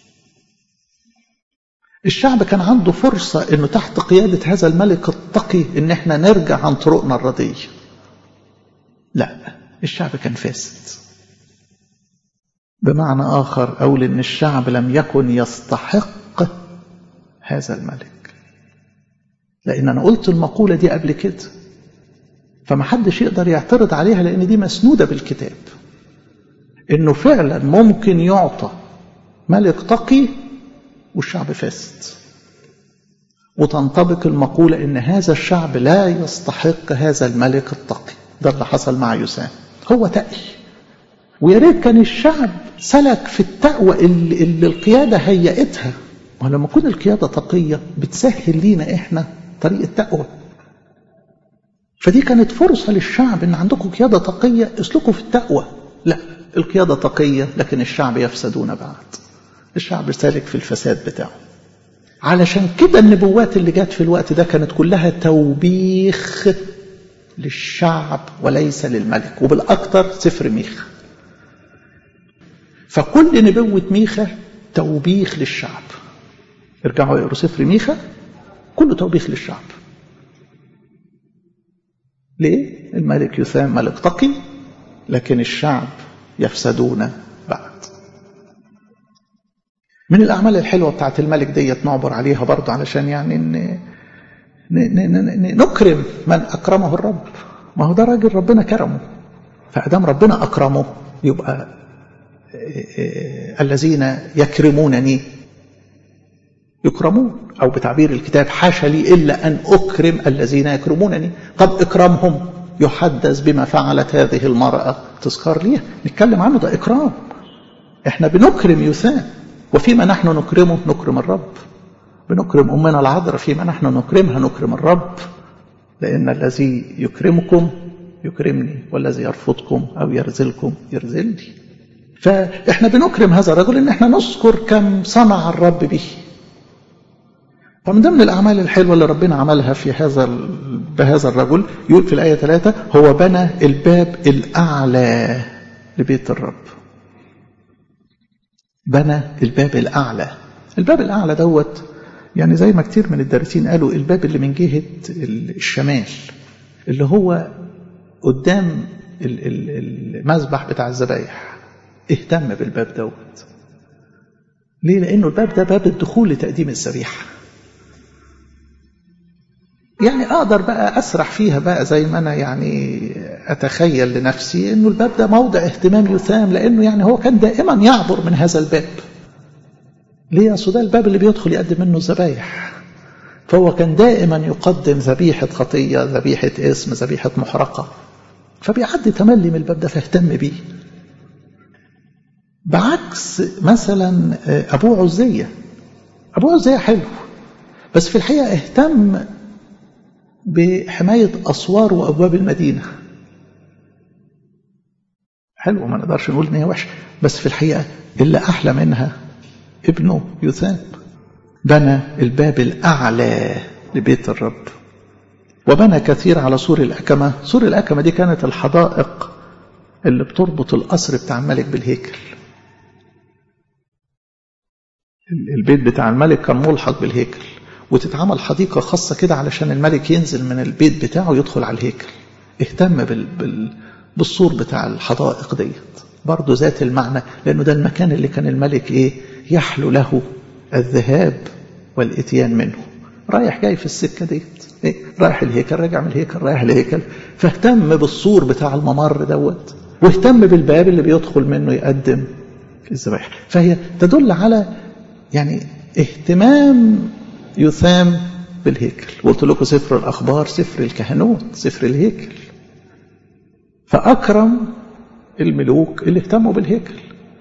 الشعب كان عنده فرصة انه تحت قيادة هذا الملك التقي ان احنا نرجع عن طرقنا الردية لا الشعب كان فاسد بمعنى آخر أقول إن الشعب لم يكن يستحق هذا الملك لأن أنا قلت المقولة دي قبل كده فما حدش يقدر يعترض عليها لأن دي مسنودة بالكتاب إنه فعلا ممكن يعطى ملك تقي والشعب فاسد وتنطبق المقولة إن هذا الشعب لا يستحق هذا الملك التقي ده اللي حصل مع يسام هو تقي ويا ريت كان الشعب سلك في التقوى اللي, اللي القيادة هيئتها ولما تكون القيادة تقية بتسهل لينا إحنا طريق التقوى فدي كانت فرصة للشعب إن عندكم قيادة تقية اسلكوا في التقوى لا القيادة تقية لكن الشعب يفسدون بعد الشعب سالك في الفساد بتاعه علشان كده النبوات اللي جت في الوقت ده كانت كلها توبيخ للشعب وليس للملك وبالأكثر سفر ميخا فكل نبوة ميخا توبيخ للشعب ارجعوا اقروا سفر ميخا كله توبيخ للشعب ليه؟ الملك يثام ملك تقي لكن الشعب يفسدون بعد من الأعمال الحلوة بتاعت الملك ديت نعبر عليها برضه علشان يعني ن... نكرم من أكرمه الرب ما هو ده راجل ربنا كرمه فأدام ربنا أكرمه يبقى الذين يكرمونني يكرمون أو بتعبير الكتاب حاشا لي إلا أن أكرم الذين يكرمونني طب إكرامهم يحدث بما فعلت هذه المرأة تذكر ليها نتكلم عنه ده إكرام إحنا بنكرم يثام وفيما نحن نكرمه نكرم الرب بنكرم أمنا العذراء فيما نحن نكرمها نكرم الرب لأن الذي يكرمكم يكرمني والذي يرفضكم أو يرزلكم يرزلني فإحنا بنكرم هذا الرجل إن إحنا نذكر كم صنع الرب به فمن ضمن الأعمال الحلوة اللي ربنا عملها في هذا بهذا الرجل يقول في الآية ثلاثة هو بنى الباب الأعلى لبيت الرب بنى الباب الأعلى الباب الأعلى دوت يعني زي ما كتير من الدارسين قالوا الباب اللي من جهة الشمال اللي هو قدام المذبح بتاع الذبايح اهتم بالباب دوت ليه لأنه الباب ده باب الدخول لتقديم الذبيحة يعني أقدر بقى أسرح فيها بقى زي ما أنا يعني أتخيل لنفسي إنه الباب ده موضع اهتمام يثام لأنه يعني هو كان دائما يعبر من هذا الباب ليه أصل ده الباب اللي بيدخل يقدم منه الذبايح فهو كان دائما يقدم ذبيحة خطية ذبيحة اسم ذبيحة محرقة فبيعدي تملي من الباب ده فاهتم بيه بعكس مثلا أبو عزية أبو عزية حلو بس في الحقيقة اهتم بحماية أسوار وأبواب المدينة حلو ما نقدرش نقول إن هي وحشة بس في الحقيقة اللي أحلى منها ابنه يثام بنى الباب الأعلى لبيت الرب وبنى كثير على سور الأكمة سور الأكمة دي كانت الحدائق اللي بتربط القصر بتاع الملك بالهيكل البيت بتاع الملك كان ملحق بالهيكل وتتعمل حديقة خاصة كده علشان الملك ينزل من البيت بتاعه يدخل على الهيكل اهتم بال... بال... بالسور بتاع الحدائق ديت برضه ذات المعنى لأنه ده المكان اللي كان الملك إيه يحلو له الذهاب والإتيان منه رايح جاي في السكة ديت إيه؟ رايح الهيكل راجع من الهيكل رايح الهيكل فاهتم بالسور بتاع الممر دوت واهتم بالباب اللي بيدخل منه يقدم الذبائح فهي تدل على يعني اهتمام يثام بالهيكل قلت لكم سفر الأخبار سفر الكهنوت سفر الهيكل فأكرم الملوك اللي اهتموا بالهيكل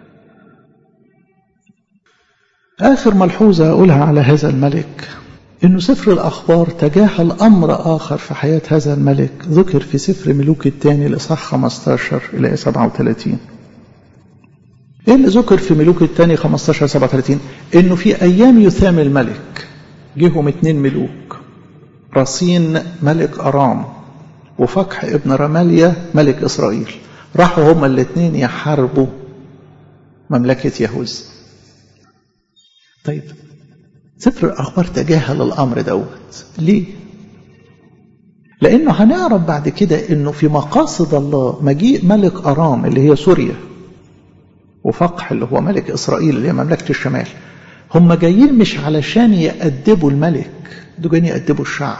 آخر ملحوظة أقولها على هذا الملك إنه سفر الأخبار تجاهل أمر آخر في حياة هذا الملك ذكر في سفر ملوك الثاني الإصحاح 15 إلى 37 إيه اللي ذكر في ملوك الثاني 15 37 إنه في أيام يثام الملك جيهم اتنين ملوك رصين ملك أرام وفكح ابن رماليا ملك إسرائيل راحوا هما الاثنين يحاربوا مملكة يهوذا طيب سفر الأخبار تجاهل الأمر دوت ليه؟ لأنه هنعرف بعد كده أنه في مقاصد الله مجيء ملك أرام اللي هي سوريا وفقح اللي هو ملك إسرائيل اللي هي مملكة الشمال هم جايين مش علشان يأدبوا الملك دول جايين يأدبوا الشعب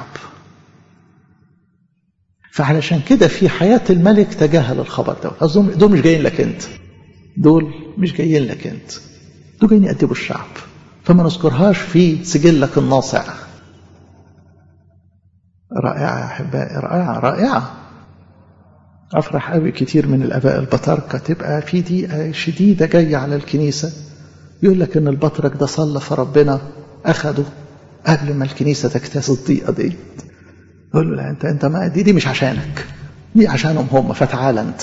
فعلشان كده في حياة الملك تجاهل الخبر ده دول مش جايين لك انت دول مش جايين لك انت دول جايين يأدبوا الشعب فما نذكرهاش في سجلك الناصع رائعة يا أحبائي رائعة رائعة أفرح قوي كتير من الآباء البطاركة تبقى في دقيقة شديدة جاية على الكنيسة يقول لك إن البطرك ده صلى فربنا أخده قبل ما الكنيسة تجتاز الضيقة دي يقول له لا أنت أنت ما دي دي مش عشانك دي عشانهم هم فتعال أنت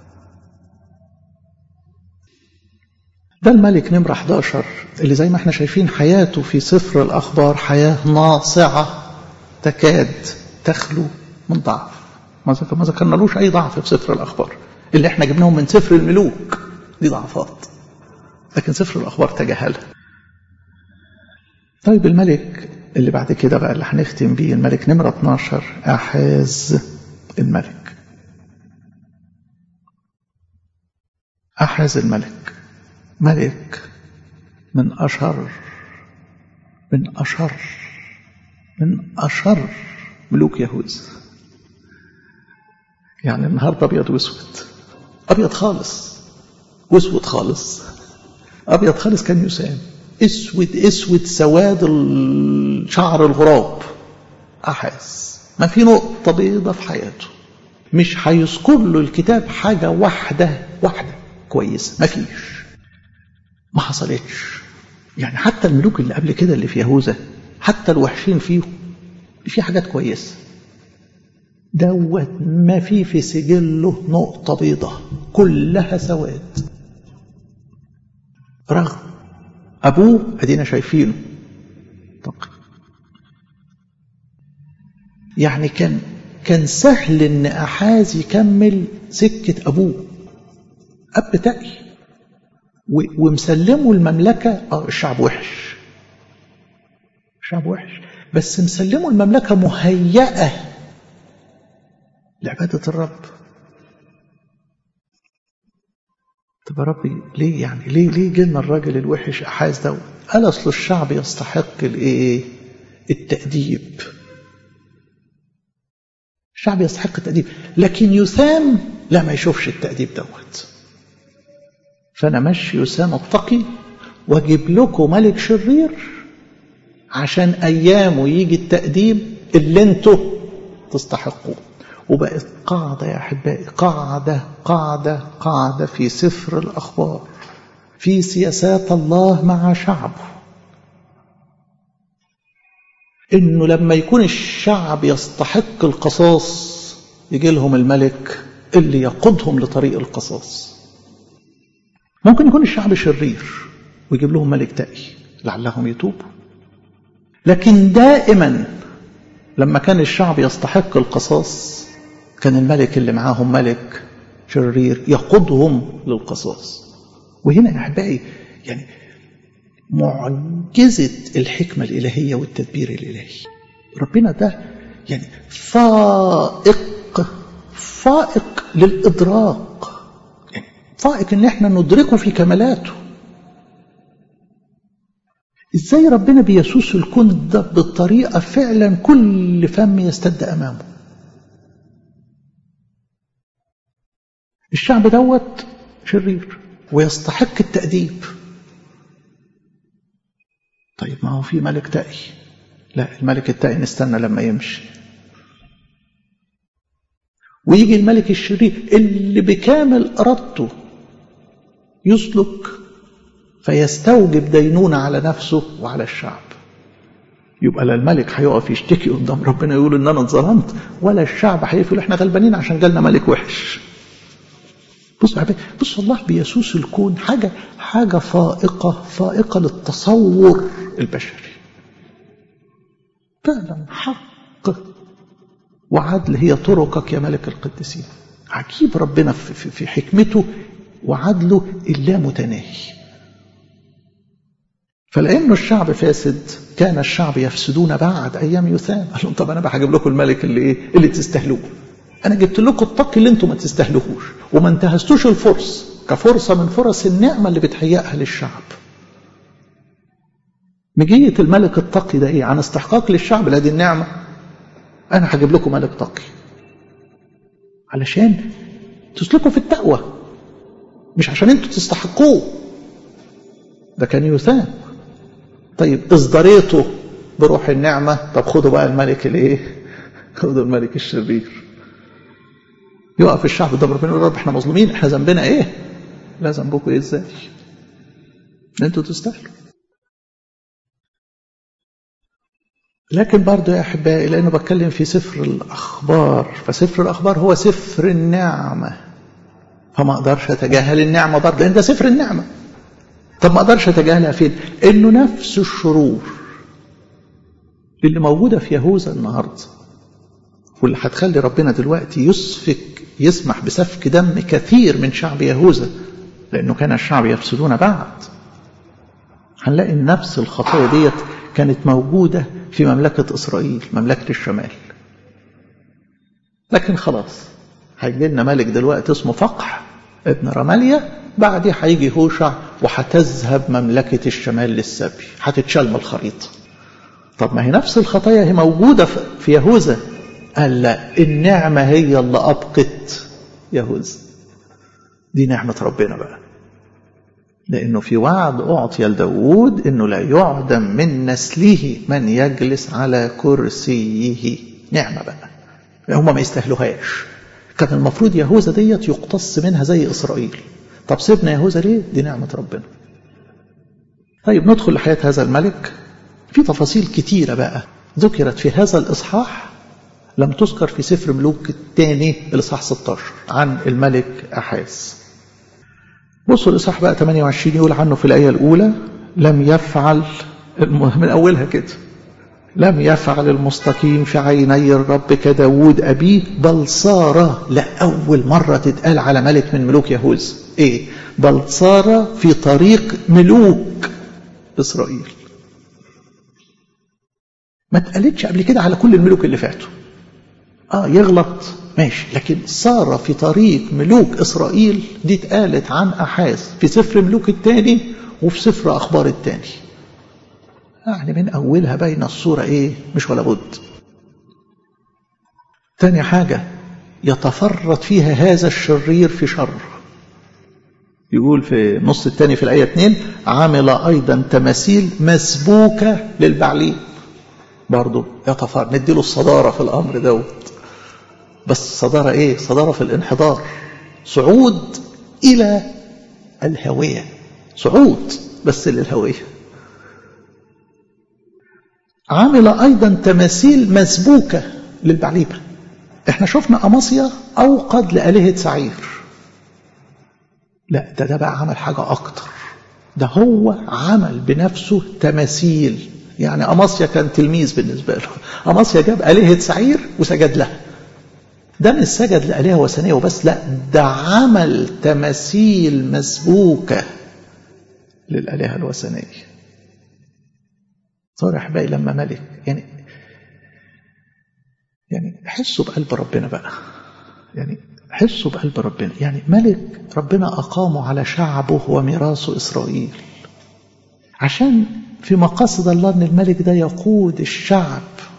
ده الملك نمرة 11 اللي زي ما احنا شايفين حياته في سفر الأخبار حياة ناصعة تكاد تخلو من ضعف ما ذكرنالوش أي ضعف في سفر الأخبار اللي احنا جبناهم من سفر الملوك دي ضعفات لكن سفر الأخبار تجاهلها طيب الملك اللي بعد كده بقى اللي هنختم بيه الملك نمرة 12 أحاز الملك أحاز الملك ملك من أشر من أشر من أشر ملوك يهوذا يعني النهارده أبيض وأسود أبيض خالص وأسود خالص أبيض خالص كان يسام اسود اسود سواد شعر الغراب أحاس ما في نقطة بيضة في حياته مش هيذكر له الكتاب حاجة واحدة واحدة كويسة ما فيش ما حصلتش يعني حتى الملوك اللي قبل كده اللي في يهوذا حتى الوحشين فيه في حاجات كويسة دوت ما في في سجله نقطة بيضة كلها سواد رغم أبوه أدينا شايفينه تقي يعني كان كان سهل إن أحاز يكمل سكة أبوه أب تقي ومسلمه المملكة اه الشعب وحش الشعب وحش بس مسلمه المملكة مهيئة لعبادة الرب طب يا ربي ليه يعني ليه ليه جينا الراجل الوحش أحاز ده قال أصل الشعب يستحق الإيه التأديب الشعب يستحق التأديب لكن يسام لا ما يشوفش التأديب دوت فأنا ماشي يسام التقي واجيب لكم ملك شرير عشان أيامه يجي التأديب اللي انتوا تستحقوه وبقت قاعدة يا أحبائي قاعدة قاعدة قاعدة في سفر الأخبار في سياسات الله مع شعبه إنه لما يكون الشعب يستحق القصاص يجي لهم الملك اللي يقودهم لطريق القصاص ممكن يكون الشعب شرير ويجيب لهم ملك تقي لعلهم يتوبوا لكن دائما لما كان الشعب يستحق القصاص كان الملك اللي معاهم ملك شرير يقودهم للقصاص وهنا يا احبائي يعني معجزة الحكمة الإلهية والتدبير الإلهي ربنا ده يعني فائق فائق للإدراك يعني فائق إن إحنا ندركه في كمالاته إزاي ربنا بيسوس الكون ده بطريقة فعلا كل فم يستد أمامه الشعب دوت شرير ويستحق التأديب طيب ما هو في ملك تقي لا الملك التقي نستنى لما يمشي ويجي الملك الشرير اللي بكامل إرادته يسلك فيستوجب دينونة على نفسه وعلى الشعب يبقى لا الملك هيقف يشتكي قدام ربنا يقول ان انا اتظلمت ولا الشعب هيقول احنا غلبانين عشان جالنا ملك وحش بص بص الله بيسوس الكون حاجة حاجة فائقة فائقة للتصور البشري فعلا حق وعدل هي طرقك يا ملك القديسين عجيب ربنا في, في, في حكمته وعدله اللامتناهي فلأنه الشعب فاسد كان الشعب يفسدون بعد أيام يثام قال لهم طب أنا بحجب لكم الملك اللي إيه اللي تستهلوه أنا جبت لكم الطق اللي أنتم ما تستهلكوش وما انتهزتوش الفرص كفرصة من فرص النعمة اللي بتهيئها للشعب مجية الملك التقي ده إيه عن استحقاق للشعب لهذه النعمة أنا هجيب لكم ملك تقي علشان تسلكوا في التقوى مش عشان انتوا تستحقوه ده كان يثام طيب اصدريته بروح النعمة طب خدوا بقى الملك الايه خدوا الملك الشرير يقف الشعب قدام ربنا يقول رب احنا مظلومين احنا ذنبنا ايه لا ذنبكم ايه ازاي انتوا تستاهلوا لكن برضه يا احبائي لانه بتكلم في سفر الاخبار فسفر الاخبار هو سفر النعمه فما اقدرش اتجاهل النعمه برضه لان ده سفر النعمه طب ما اقدرش اتجاهلها فين انه نفس الشرور اللي موجوده في يهوذا النهارده واللي هتخلي ربنا دلوقتي يسفك يسمح بسفك دم كثير من شعب يهوذا لانه كان الشعب يفسدون بعد هنلاقي نفس الخطايا ديت كانت موجوده في مملكه اسرائيل مملكه الشمال لكن خلاص هيجي لنا ملك دلوقتي اسمه فقح ابن رماليا بعديه هيجي هوشع وهتذهب مملكة الشمال للسبي هتتشال من الخريطة طب ما هي نفس الخطايا هي موجودة في يهوذا قال لا النعمة هي اللي أبقت يهوذا دي نعمة ربنا بقى لأنه في وعد أعطي لداود أنه لا يعدم من نسله من يجلس على كرسيه نعمة بقى هم ما يستاهلوهاش كان المفروض يهوذا ديت يقتص منها زي إسرائيل طب سيبنا يهوذا ليه دي نعمة ربنا طيب ندخل لحياة هذا الملك في تفاصيل كتيرة بقى ذكرت في هذا الإصحاح لم تذكر في سفر ملوك الثاني الإصحاح 16 عن الملك أحاز بصوا الإصحاح بقى 28 يقول عنه في الآية الأولى لم يفعل من أولها كده لم يفعل المستقيم في عيني الرب كداود أبيه بل صار لأول مرة تتقال على ملك من ملوك يهوذا إيه بل صار في طريق ملوك إسرائيل ما اتقالتش قبل كده على كل الملوك اللي فاتوا آه يغلط ماشي لكن صار في طريق ملوك إسرائيل دي اتقالت عن أحاز في سفر ملوك الثاني وفي سفر أخبار الثاني يعني من أولها باين الصورة إيه مش ولا بد تاني حاجة يتفرط فيها هذا الشرير في شر يقول في النص الثاني في الآية 2 عمل أيضا تماثيل مسبوكة للبعليم برضه يتفرط نديله الصدارة في الأمر دوت بس صدارة إيه صدارة في الانحدار صعود إلى الهوية صعود بس للهوية عمل أيضا تماثيل مسبوكة للبعليبة احنا شفنا أماصيا أوقد لآلهة سعير لا ده ده بقى عمل حاجة أكتر ده هو عمل بنفسه تماثيل يعني أماصيا كان تلميذ بالنسبة له أماصيا جاب آلهة سعير وسجد لها ده مش سجد لآلهة وثنية وبس لا ده عمل تماثيل مسبوكة للآلهة الوثنية صار احبائي لما ملك يعني يعني حسوا بقلب ربنا بقى يعني حسوا بقلب ربنا يعني ملك ربنا أقامه على شعبه وميراثه إسرائيل عشان في مقاصد الله أن الملك ده يقود الشعب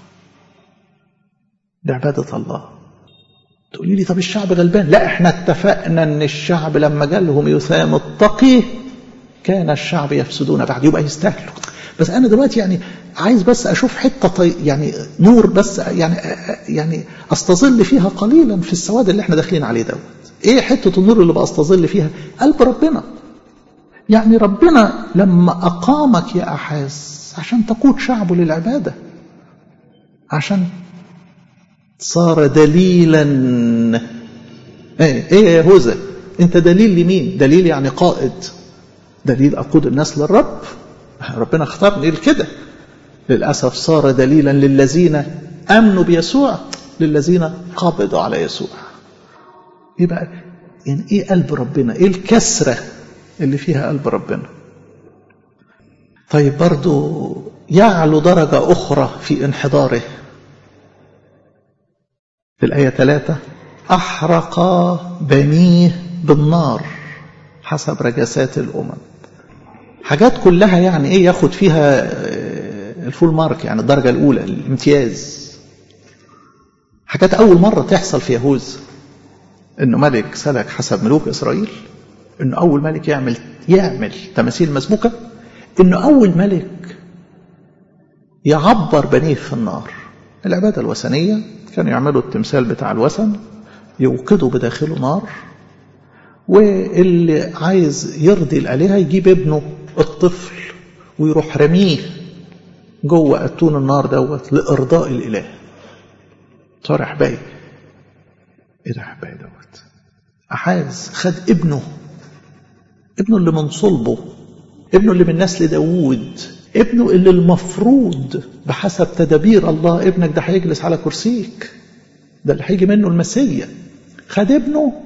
لعبادة الله تقولي لي طب الشعب غلبان لا احنا اتفقنا ان الشعب لما جالهم يثام التقي كان الشعب يفسدون بعد يبقى يستاهلوا بس انا دلوقتي يعني عايز بس اشوف حته طي يعني نور بس يعني يعني استظل فيها قليلا في السواد اللي احنا داخلين عليه دوت ايه حته النور اللي بستظل فيها قلب ربنا يعني ربنا لما اقامك يا احاز عشان تقود شعبه للعباده عشان صار دليلا ايه ايه يا يهوذا انت دليل لمين دليل يعني قائد دليل اقود الناس للرب ربنا اختارني لكده للاسف صار دليلا للذين امنوا بيسوع للذين قبضوا على يسوع يبقى يعني ايه قلب ربنا ايه الكسره اللي فيها قلب ربنا طيب برضو يعلو درجه اخرى في انحداره في الآية ثلاثة أحرق بنيه بالنار حسب رجسات الأمم حاجات كلها يعني إيه ياخد فيها الفول مارك يعني الدرجة الأولى الامتياز حاجات أول مرة تحصل في يهوذا إنه ملك سلك حسب ملوك إسرائيل إنه أول ملك يعمل يعمل تماثيل مسبوكة إنه أول ملك يعبر بنيه في النار العبادة الوثنية كانوا يعملوا التمثال بتاع الوثن يوقدوا بداخله نار واللي عايز يرضي الآلهة يجيب ابنه الطفل ويروح رميه جوه أتون النار دوت لإرضاء الإله صار أحبائي إيه ده أحبائي دوت أحاز خد ابنه ابنه اللي من صلبه ابنه اللي من نسل داوود ابنه اللي المفروض بحسب تدابير الله ابنك ده هيجلس على كرسيك ده اللي هيجي منه المسيا خد ابنه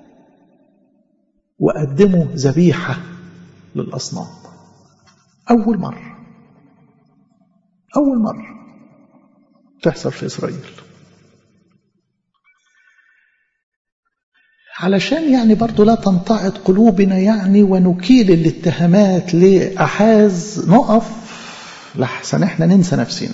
وقدمه ذبيحة للأصنام أول مرة أول مرة تحصل في إسرائيل علشان يعني برضو لا تنتعد قلوبنا يعني ونكيل الاتهامات لأحاز نقف لحسن احنا ننسى نفسنا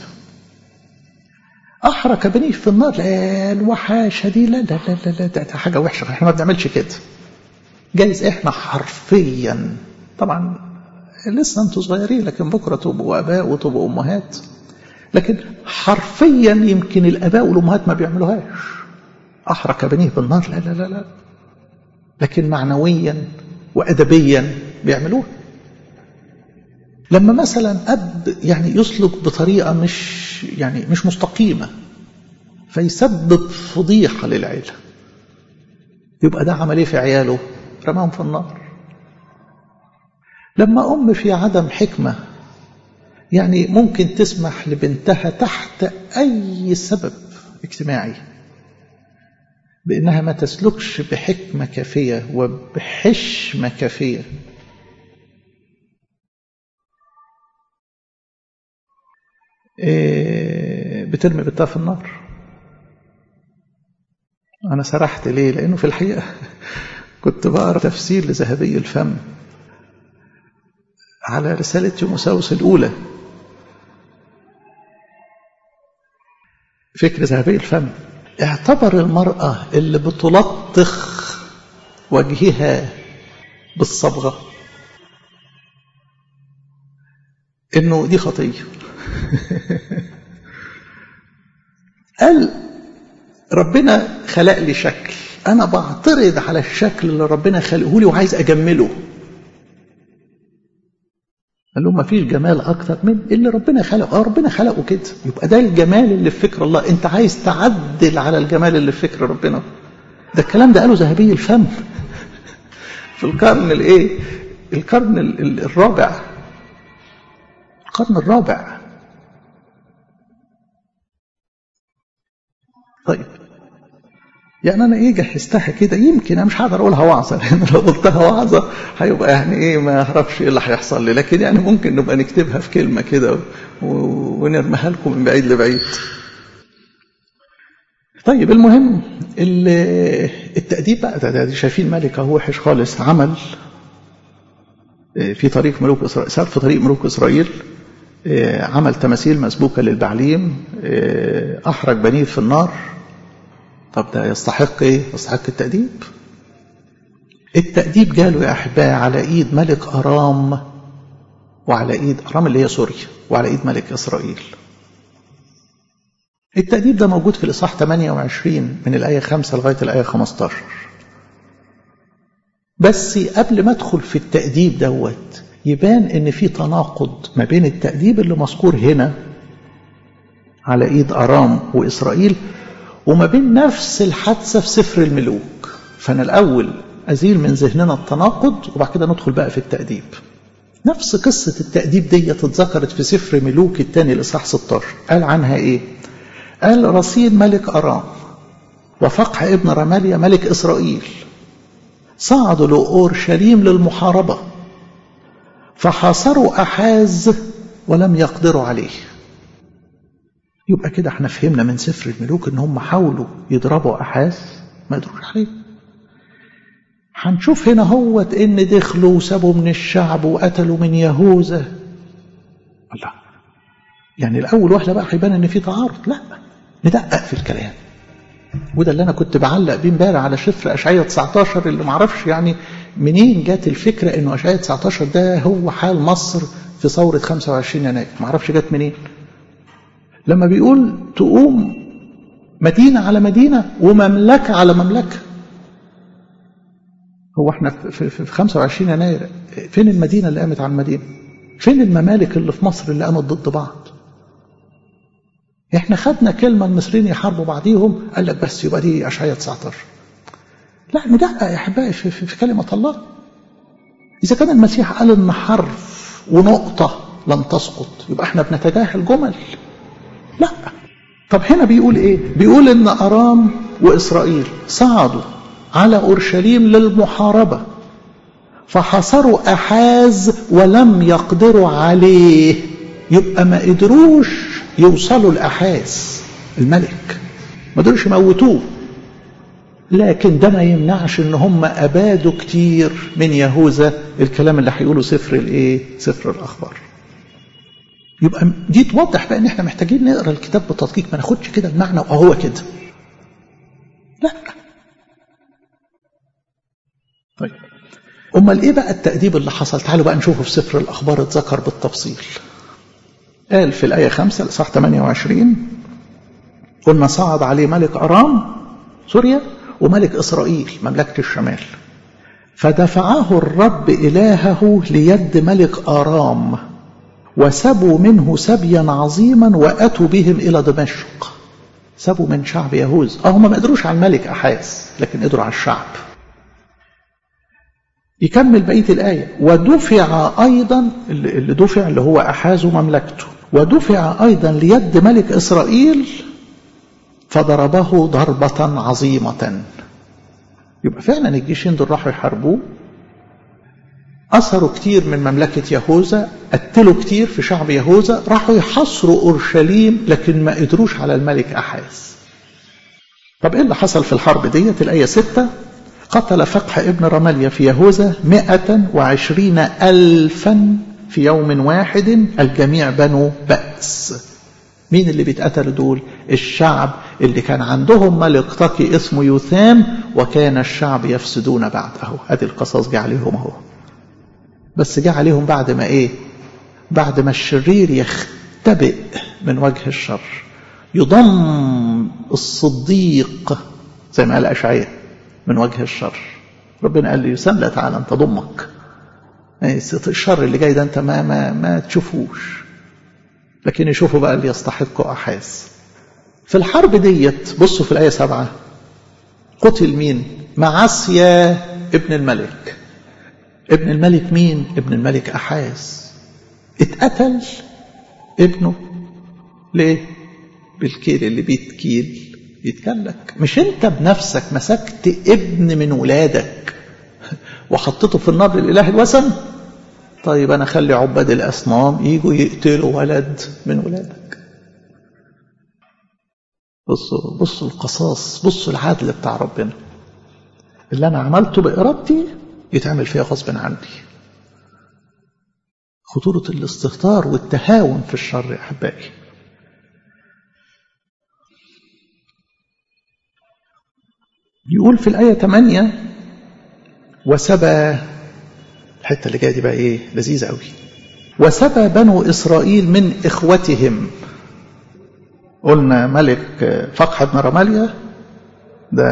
أحرق بنيه في النار لا الوحاشة دي لا لا لا لا, لا ده حاجة وحشة احنا ما بنعملش كده جايز احنا حرفيا طبعا لسه انتوا صغيرين لكن بكرة تبقوا أباء وتبقوا أمهات لكن حرفيا يمكن الآباء والأمهات ما بيعملوهاش أحرق بنيه بالنار لا لا لا لا لكن معنويا وأدبيا بيعملوها لما مثلا أب يعني يسلك بطريقة مش يعني مش مستقيمة فيسبب فضيحة للعيلة يبقى ده عمل ايه في عياله رماهم في النار لما أم في عدم حكمة يعني ممكن تسمح لبنتها تحت أي سبب اجتماعي بأنها ما تسلكش بحكمة كافية وبحشمة كافية بترمي بنتها في النار أنا سرحت ليه لأنه في الحقيقة كنت بقرأ تفسير لذهبي الفم على رسالة تيموساوس الأولى فكر ذهبي الفم اعتبر المرأة اللي بتلطخ وجهها بالصبغة انه دي خطية قال ربنا خلق لي شكل انا بعترض على الشكل اللي ربنا خلقه لي وعايز اجمله قال له ما فيش جمال اكتر من اللي ربنا خلقه اه ربنا خلقه كده يبقى ده الجمال اللي في فكر الله انت عايز تعدل على الجمال اللي في فكر ربنا ده الكلام ده قاله ذهبي الفم في القرن الايه القرن الرابع القرن الرابع طيب يعني انا ايه جهزتها كده يمكن انا مش هقدر اقولها وعظه لان لو قلتها وعظه هيبقى يعني ايه ما اعرفش ايه اللي هيحصل لي لكن يعني ممكن نبقى نكتبها في كلمه كده ونرميها لكم من بعيد لبعيد. طيب المهم التأديب بقى ده, ده شايفين ملك اهو وحش خالص عمل في طريق ملوك اسرائيل سار في طريق ملوك اسرائيل عمل تماثيل مسبوكه للبعليم احرق بنيه في النار طب ده يستحق ايه؟ يستحق التأديب. التأديب جاله يا أحبائي على إيد ملك أرام وعلى إيد أرام اللي هي سوريا وعلى إيد ملك إسرائيل. التأديب ده موجود في الإصحاح 28 من الآية 5 لغاية الآية 15. بس قبل ما أدخل في التأديب دوت يبان إن في تناقض ما بين التأديب اللي مذكور هنا على إيد أرام وإسرائيل وما بين نفس الحادثة في سفر الملوك فأنا الأول أزيل من ذهننا التناقض وبعد كده ندخل بقى في التأديب نفس قصة التأديب دي اتذكرت في سفر ملوك الثاني الإصحاح 16 قال عنها إيه قال رصيد ملك أرام وفقح ابن رماليا ملك إسرائيل صعدوا لأورشليم للمحاربة فحاصروا أحاز ولم يقدروا عليه يبقى كده احنا فهمنا من سفر الملوك ان هم حاولوا يضربوا احاز ما قدروش عليه هنشوف هنا هوت ان دخلوا وسابوا من الشعب وقتلوا من يهوذا الله يعني الاول واحده بقى هيبان ان في تعارض لا ندقق في الكلام وده اللي انا كنت بعلق بيه امبارح على سفر اشعياء 19 اللي معرفش يعني منين جت الفكره انه اشعياء 19 ده هو حال مصر في ثوره 25 يناير معرفش جت منين لما بيقول تقوم مدينة على مدينة ومملكة على مملكة هو احنا في, في 25 يناير فين المدينة اللي قامت على المدينة فين الممالك اللي في مصر اللي قامت ضد بعض احنا خدنا كلمة المصريين يحاربوا بعضيهم قال لك بس يبقى دي أشعية 19 لا ندقق يا أحبائي في, في, في كلمة الله إذا كان المسيح قال إن حرف ونقطة لن تسقط يبقى احنا بنتجاهل جمل لا طب هنا بيقول ايه بيقول ان ارام واسرائيل صعدوا على اورشليم للمحاربه فحصروا احاز ولم يقدروا عليه يبقى ما قدروش يوصلوا لاحاز الملك ما قدروش يموتوه لكن ده ما يمنعش ان هم ابادوا كتير من يهوذا الكلام اللي هيقوله سفر الايه سفر الاخبار يبقى دي توضح بقى ان احنا محتاجين نقرا الكتاب بتدقيق ما ناخدش كده المعنى وهو كده لا طيب امال ايه بقى التاديب اللي حصل تعالوا بقى نشوفه في سفر الاخبار اتذكر بالتفصيل قال في الايه 5 الاصحاح 28 قلنا صعد عليه ملك ارام سوريا وملك اسرائيل مملكه الشمال فدفعه الرب الهه ليد ملك ارام وسبوا منه سبيا عظيما واتوا بهم الى دمشق سبوا من شعب يهوذا اه هم ما قدروش على الملك احاز لكن قدروا على الشعب يكمل بقيه الايه ودفع ايضا اللي دفع اللي هو احاز ومملكته ودفع ايضا ليد ملك اسرائيل فضربه ضربه عظيمه يبقى فعلا الجيشين دول راحوا يحاربوه أثروا كتير من مملكة يهوذا قتلوا كتير في شعب يهوذا راحوا يحصروا أورشليم لكن ما قدروش على الملك أحاز طب إيه اللي حصل في الحرب ديت الآية ستة قتل فقح ابن رماليا في يهوذا مئة وعشرين ألفا في يوم واحد الجميع بنو بأس مين اللي بيتقتل دول الشعب اللي كان عندهم ملك تقي اسمه يوثام وكان الشعب يفسدون بعده ادي القصص جه عليهم اهو بس جه عليهم بعد ما ايه بعد ما الشرير يختبئ من وجه الشر يضم الصديق زي ما قال اشعياء من وجه الشر ربنا قال لي يسام لا تعالى انت ضمك الشر اللي جاي ده انت ما ما ما تشوفوش لكن يشوفوا بقى اللي يستحقوا احاز في الحرب ديت بصوا في الايه سبعة قتل مين معسيا ابن الملك ابن الملك مين ابن الملك احاز اتقتل ابنه ليه بالكيل اللي بيتكيل يتكلك مش انت بنفسك مسكت ابن من ولادك وحطيته في النار للاله الوثن طيب انا اخلي عباد الاصنام يجوا يقتلوا ولد من ولادك بصوا بصوا القصاص بصوا العدل بتاع ربنا اللي انا عملته بارادتي يتعمل فيها غصب عني خطورة الاستهتار والتهاون في الشر يا أحبائي يقول في الآية 8 وسبى الحتة اللي جاية دي بقى إيه لذيذة قوي وسبى بنو إسرائيل من إخوتهم قلنا ملك فقح بن رماليا ده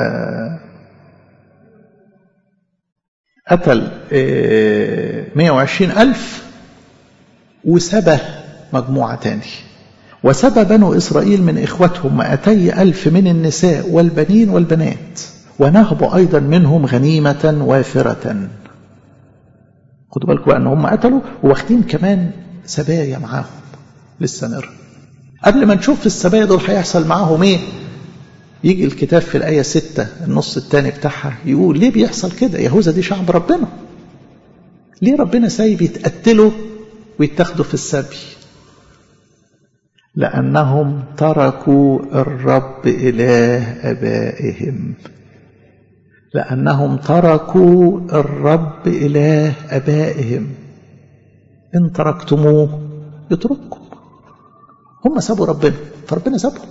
قتل 120 ألف وسبى مجموعة تاني وسبى بنو إسرائيل من إخوتهم مائتي ألف من النساء والبنين والبنات ونهبوا أيضا منهم غنيمة وافرة خدوا بالكم بقى أن هم قتلوا واخدين كمان سبايا معاهم للسامرة قبل ما نشوف السبايا دول هيحصل معاهم ايه يجي الكتاب في الآية ستة النص الثاني بتاعها يقول ليه بيحصل كده يهوذا دي شعب ربنا ليه ربنا سايب يتقتلوا ويتاخدوا في السبي لأنهم تركوا الرب إله أبائهم لأنهم تركوا الرب إله أبائهم إن تركتموه يترككم هم سابوا ربنا فربنا سابهم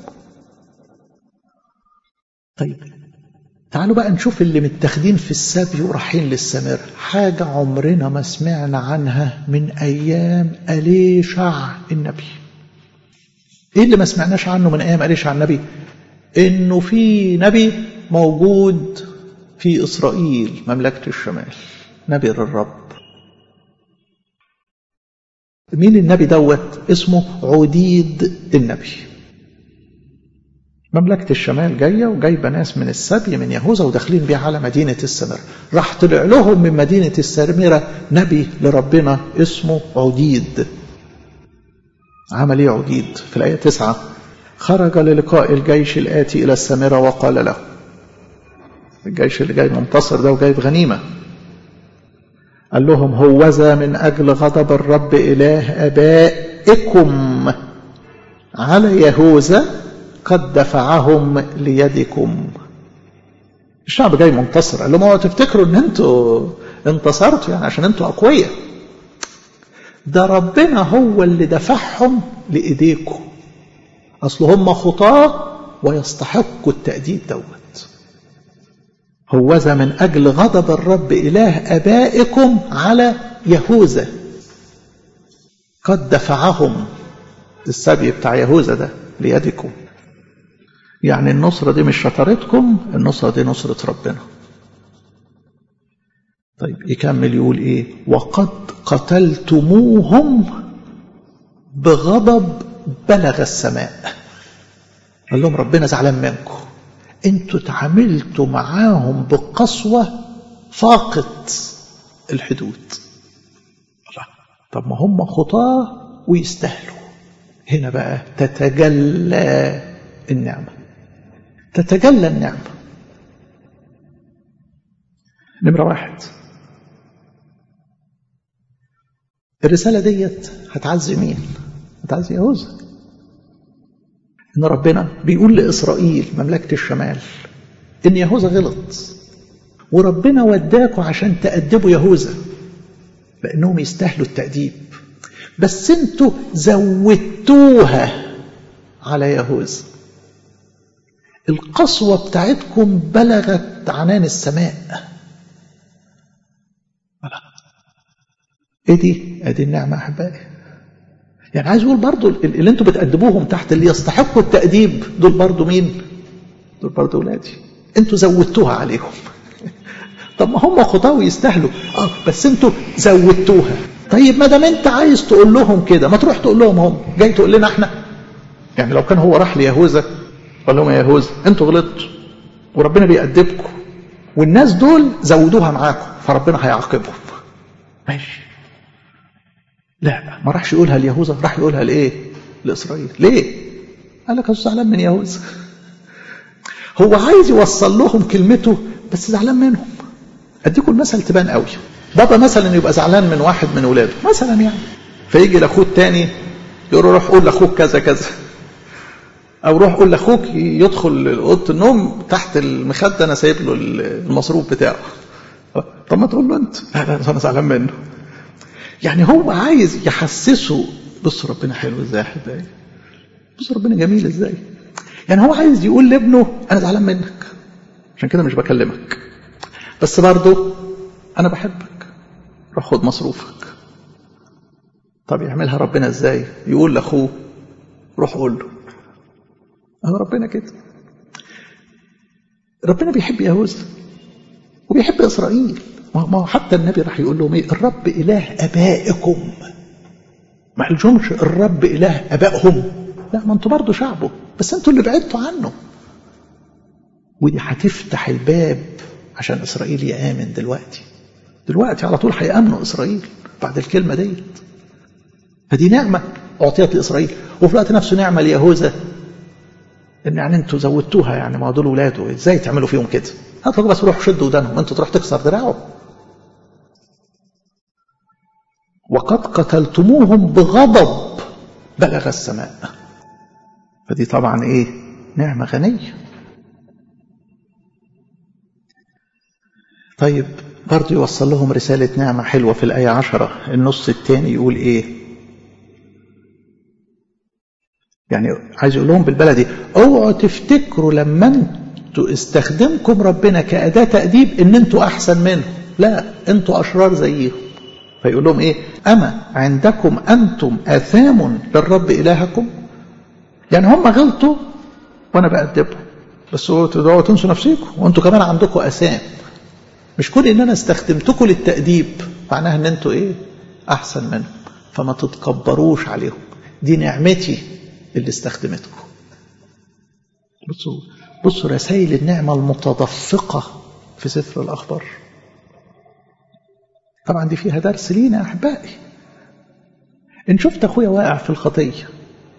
طيب تعالوا بقى نشوف اللي متاخدين في السبي ورايحين للسامرة حاجة عمرنا ما سمعنا عنها من أيام أليشع النبي إيه اللي ما سمعناش عنه من أيام أليشع النبي إنه في نبي موجود في إسرائيل مملكة الشمال نبي للرب مين النبي دوت اسمه عديد النبي مملكة الشمال جاية وجايبة ناس من السبي من يهوذا وداخلين بيها على مدينة السامرة راح طلع لهم من مدينة السامرة نبي لربنا اسمه عديد عمل ايه عديد في الآية تسعة خرج للقاء الجيش الآتي إلى السامرة وقال له الجيش اللي جاي منتصر ده وجايب غنيمة قال لهم هوذا من أجل غضب الرب إله أبائكم على يهوذا قد دفعهم ليدكم الشعب جاي منتصر قال لهم اوعوا تفتكروا ان انتوا انتصرتوا يعني عشان انتوا اقوياء ده ربنا هو اللي دفعهم لايديكم اصل هم خطاه ويستحقوا التأديب دوت هوذا من اجل غضب الرب اله ابائكم على يهوذا قد دفعهم السبي بتاع يهوذا ده ليدكم يعني النصرة دي مش شطارتكم النصرة دي نصرة ربنا طيب يكمل يقول ايه وقد قتلتموهم بغضب بلغ السماء قال لهم ربنا زعلان منكم انتوا تعاملتوا معاهم بقسوة فاقت الحدود الله طب ما هم خطاه ويستاهلوا هنا بقى تتجلى النعمه تتجلى النعمة نمرة واحد الرسالة ديت هتعزي مين هتعزي يهوذا ان ربنا بيقول لإسرائيل مملكة الشمال ان يهوذا غلط وربنا وداكوا عشان تأدبوا يهوذا لأنهم يستاهلوا التأديب بس انتوا زودتوها على يهوذا القسوة بتاعتكم بلغت عنان السماء ايه دي ادي النعمة احبائي يعني عايز اقول برضو اللي انتوا بتأدبوهم تحت اللي يستحقوا التأديب دول برضو مين دول برضو ولادي انتوا زودتوها عليهم طب ما هم خطاه ويستاهلوا اه بس انتوا زودتوها طيب ما دام انت عايز تقول لهم كده ما تروح تقول لهم هم جاي تقول لنا احنا يعني لو كان هو راح ليهوذا قال لهم يا يهوذا انتوا غلطتوا وربنا بيأدبكم والناس دول زودوها معاكم فربنا هيعاقبهم ماشي لا ما راحش يقولها ليهوذا راح يقولها لايه لاسرائيل ليه قال لك زعلان من يهوذا هو عايز يوصل لهم كلمته بس زعلان منهم اديكم المثل تبان قوي بابا مثلا يبقى زعلان من واحد من ولاده مثلا يعني فيجي لاخوه التاني يقول له روح قول لاخوك كذا كذا او روح قول لاخوك يدخل اوضه النوم تحت المخده انا سايب له المصروف بتاعه طب ما تقول له انت لا لا انا زعلان منه يعني هو عايز يحسسه بص ربنا حلو ازاي يا احبائي بص ربنا جميل ازاي يعني هو عايز يقول لابنه انا زعلان منك عشان كده مش بكلمك بس برضه انا بحبك روح خد مصروفك طب يعملها ربنا ازاي يقول لاخوه روح قول له اهو ربنا كده ربنا بيحب يهوذا وبيحب اسرائيل ما هو حتى النبي راح يقول لهم ايه الرب اله ابائكم ما قالجهمش الرب اله ابائهم لا ما انتوا برضه شعبه بس انتوا اللي بعدتوا عنه ودي هتفتح الباب عشان اسرائيل يامن دلوقتي دلوقتي على طول هيامنوا اسرائيل بعد الكلمه ديت فدي نعمه اعطيت لاسرائيل وفي الوقت نفسه نعمه ليهوذا ان يعني انتوا زودتوها يعني ما دول ولاده ازاي تعملوا فيهم كده هاتوا بس روحوا شدوا ودانهم انتوا تروح تكسر دراعه وقد قتلتموهم بغضب بلغ السماء فدي طبعا ايه نعمه غنيه طيب برضه يوصل لهم رسالة نعمة حلوة في الآية عشرة النص الثاني يقول إيه يعني عايز يقول لهم بالبلدي اوعوا تفتكروا لما انتوا استخدمكم ربنا كأداة تأديب ان انتوا احسن منه لا انتوا اشرار زيهم فيقول لهم ايه اما عندكم انتم اثام للرب الهكم يعني هم غلطوا وانا بأدبهم بس اوعوا تنسوا نفسيكم وانتوا كمان عندكم اثام مش كون ان انا استخدمتكم للتأديب معناها ان انتوا ايه احسن منهم فما تتكبروش عليهم دي نعمتي اللي استخدمتكم بصوا بصوا رسائل النعمة المتدفقة في سفر الأخبار طبعا دي فيها درس لينا يا أحبائي إن شفت أخويا واقع في الخطية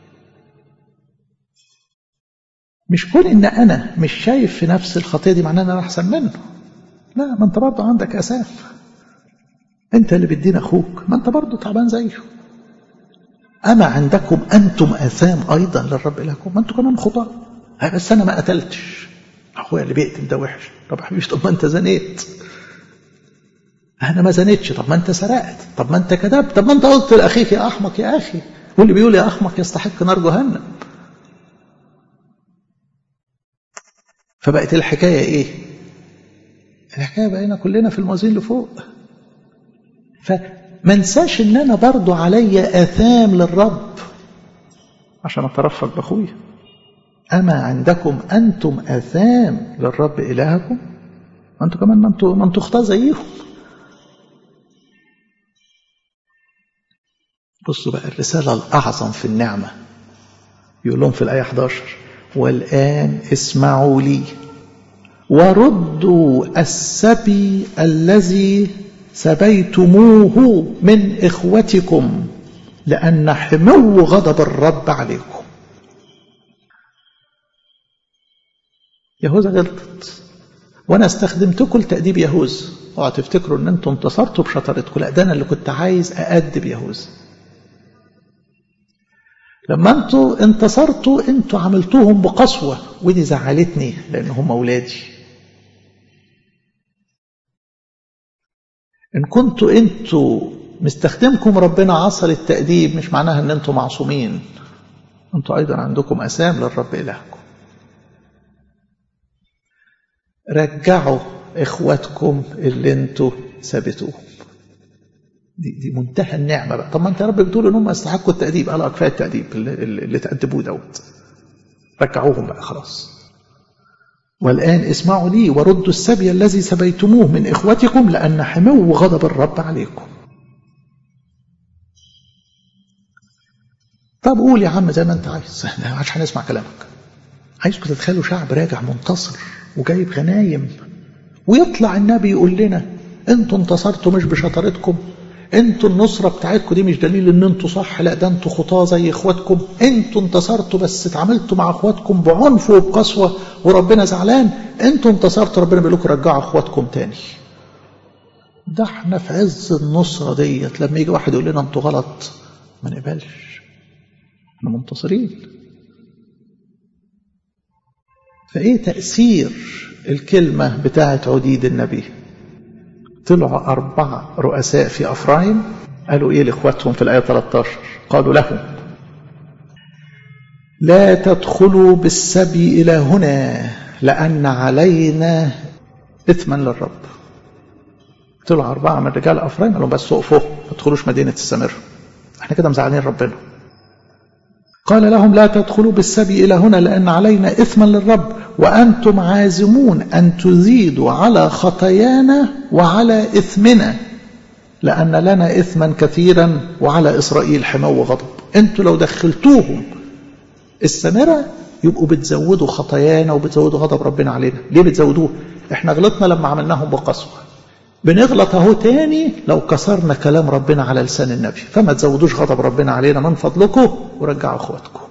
مش كون إن أنا مش شايف في نفس الخطية دي معناه إن أنا أحسن منه لا ما أنت برضه عندك أساف أنت اللي بتدين أخوك ما أنت برضه تعبان زيه أما عندكم أنتم آثام أيضا للرب إلهكم ما أنتم كمان خطاة بس أنا ما قتلتش أخويا اللي بيقتل ده وحش طب يا حبيبي طب ما أنت زنيت أنا ما زنيتش طب ما أنت سرقت طب ما أنت كذبت طب ما أنت قلت لأخيك يا أحمق يا أخي واللي بيقول يا أحمق يستحق نار جهنم فبقت الحكاية إيه؟ الحكاية بقينا كلنا في الموازين اللي فوق فما انساش ان انا برضو عليا اثام للرب عشان اترفق باخويا اما عندكم انتم اثام للرب الهكم ما انتوا كمان ما انتوا ما انتوا اخطاء زيهم بصوا بقى الرسالة الأعظم في النعمة يقول لهم في الآية 11 والآن اسمعوا لي وردوا السبي الذي سبيتموه من إخوتكم لأن حمو غضب الرب عليكم يهوذا غلطت وأنا استخدمتكم لتأديب يهوذا اوعوا تفتكروا ان انتم انتصرتوا بشطارتكم لا ده انا اللي كنت عايز أأدب يهوذا لما انتوا انتصرتوا انتوا عملتوهم بقسوة ودي زعلتني لان هم اولادي ان كنتوا انتوا مستخدمكم ربنا عصر التأديب مش معناها ان انتوا معصومين انتوا ايضا عندكم اسام للرب الهكم رجعوا اخواتكم اللي انتوا سابتوهم دي, دي منتهى النعمه بقى طب ما انت يا رب بتقول ان هم يستحقوا التاديب قال كفايه التاديب اللي, اللي تادبوه دوت رجعوهم بقى خلاص والان اسمعوا لي وردوا السبي الذي سبيتموه من اخوتكم لان حمو غضب الرب عليكم طب قول يا عم زي ما انت عايز مش هنسمع كلامك عايزكم تتخيلوا شعب راجع منتصر وجايب غنايم ويطلع النبي يقول لنا انتوا انتصرتوا مش بشطارتكم انتوا النصرة بتاعتكم دي مش دليل ان انتوا صح لا ده انتوا خطاة زي اخواتكم انتوا انتصرتوا بس اتعاملتوا مع اخواتكم بعنف وبقسوة وربنا زعلان انتوا انتصرتوا ربنا بيقول لكم رجعوا اخواتكم تاني ده احنا في عز النصرة ديت لما يجي واحد يقول لنا انتوا غلط ما نقبلش احنا منتصرين فايه تأثير الكلمة بتاعت عديد النبي طلعوا أربعة رؤساء في أفرايم قالوا إيه لإخواتهم في الآية 13 قالوا لهم لا تدخلوا بالسبي إلى هنا لأن علينا إثما للرب طلعوا أربعة من رجال أفرايم قالوا بس وقفوا ما تدخلوش مدينة السامرة احنا كده مزعلين ربنا قال لهم لا تدخلوا بالسبي إلى هنا لأن علينا إثما للرب وأنتم عازمون أن تزيدوا على خطايانا وعلى إثمنا لأن لنا إثما كثيرا وعلى إسرائيل حمو وغضب أنتوا لو دخلتوهم السامرة يبقوا بتزودوا خطايانا وبتزودوا غضب ربنا علينا ليه بتزودوه احنا غلطنا لما عملناهم بقسوة بنغلط اهو تاني لو كسرنا كلام ربنا على لسان النبي فما تزودوش غضب ربنا علينا من فضلكم ورجعوا اخواتكم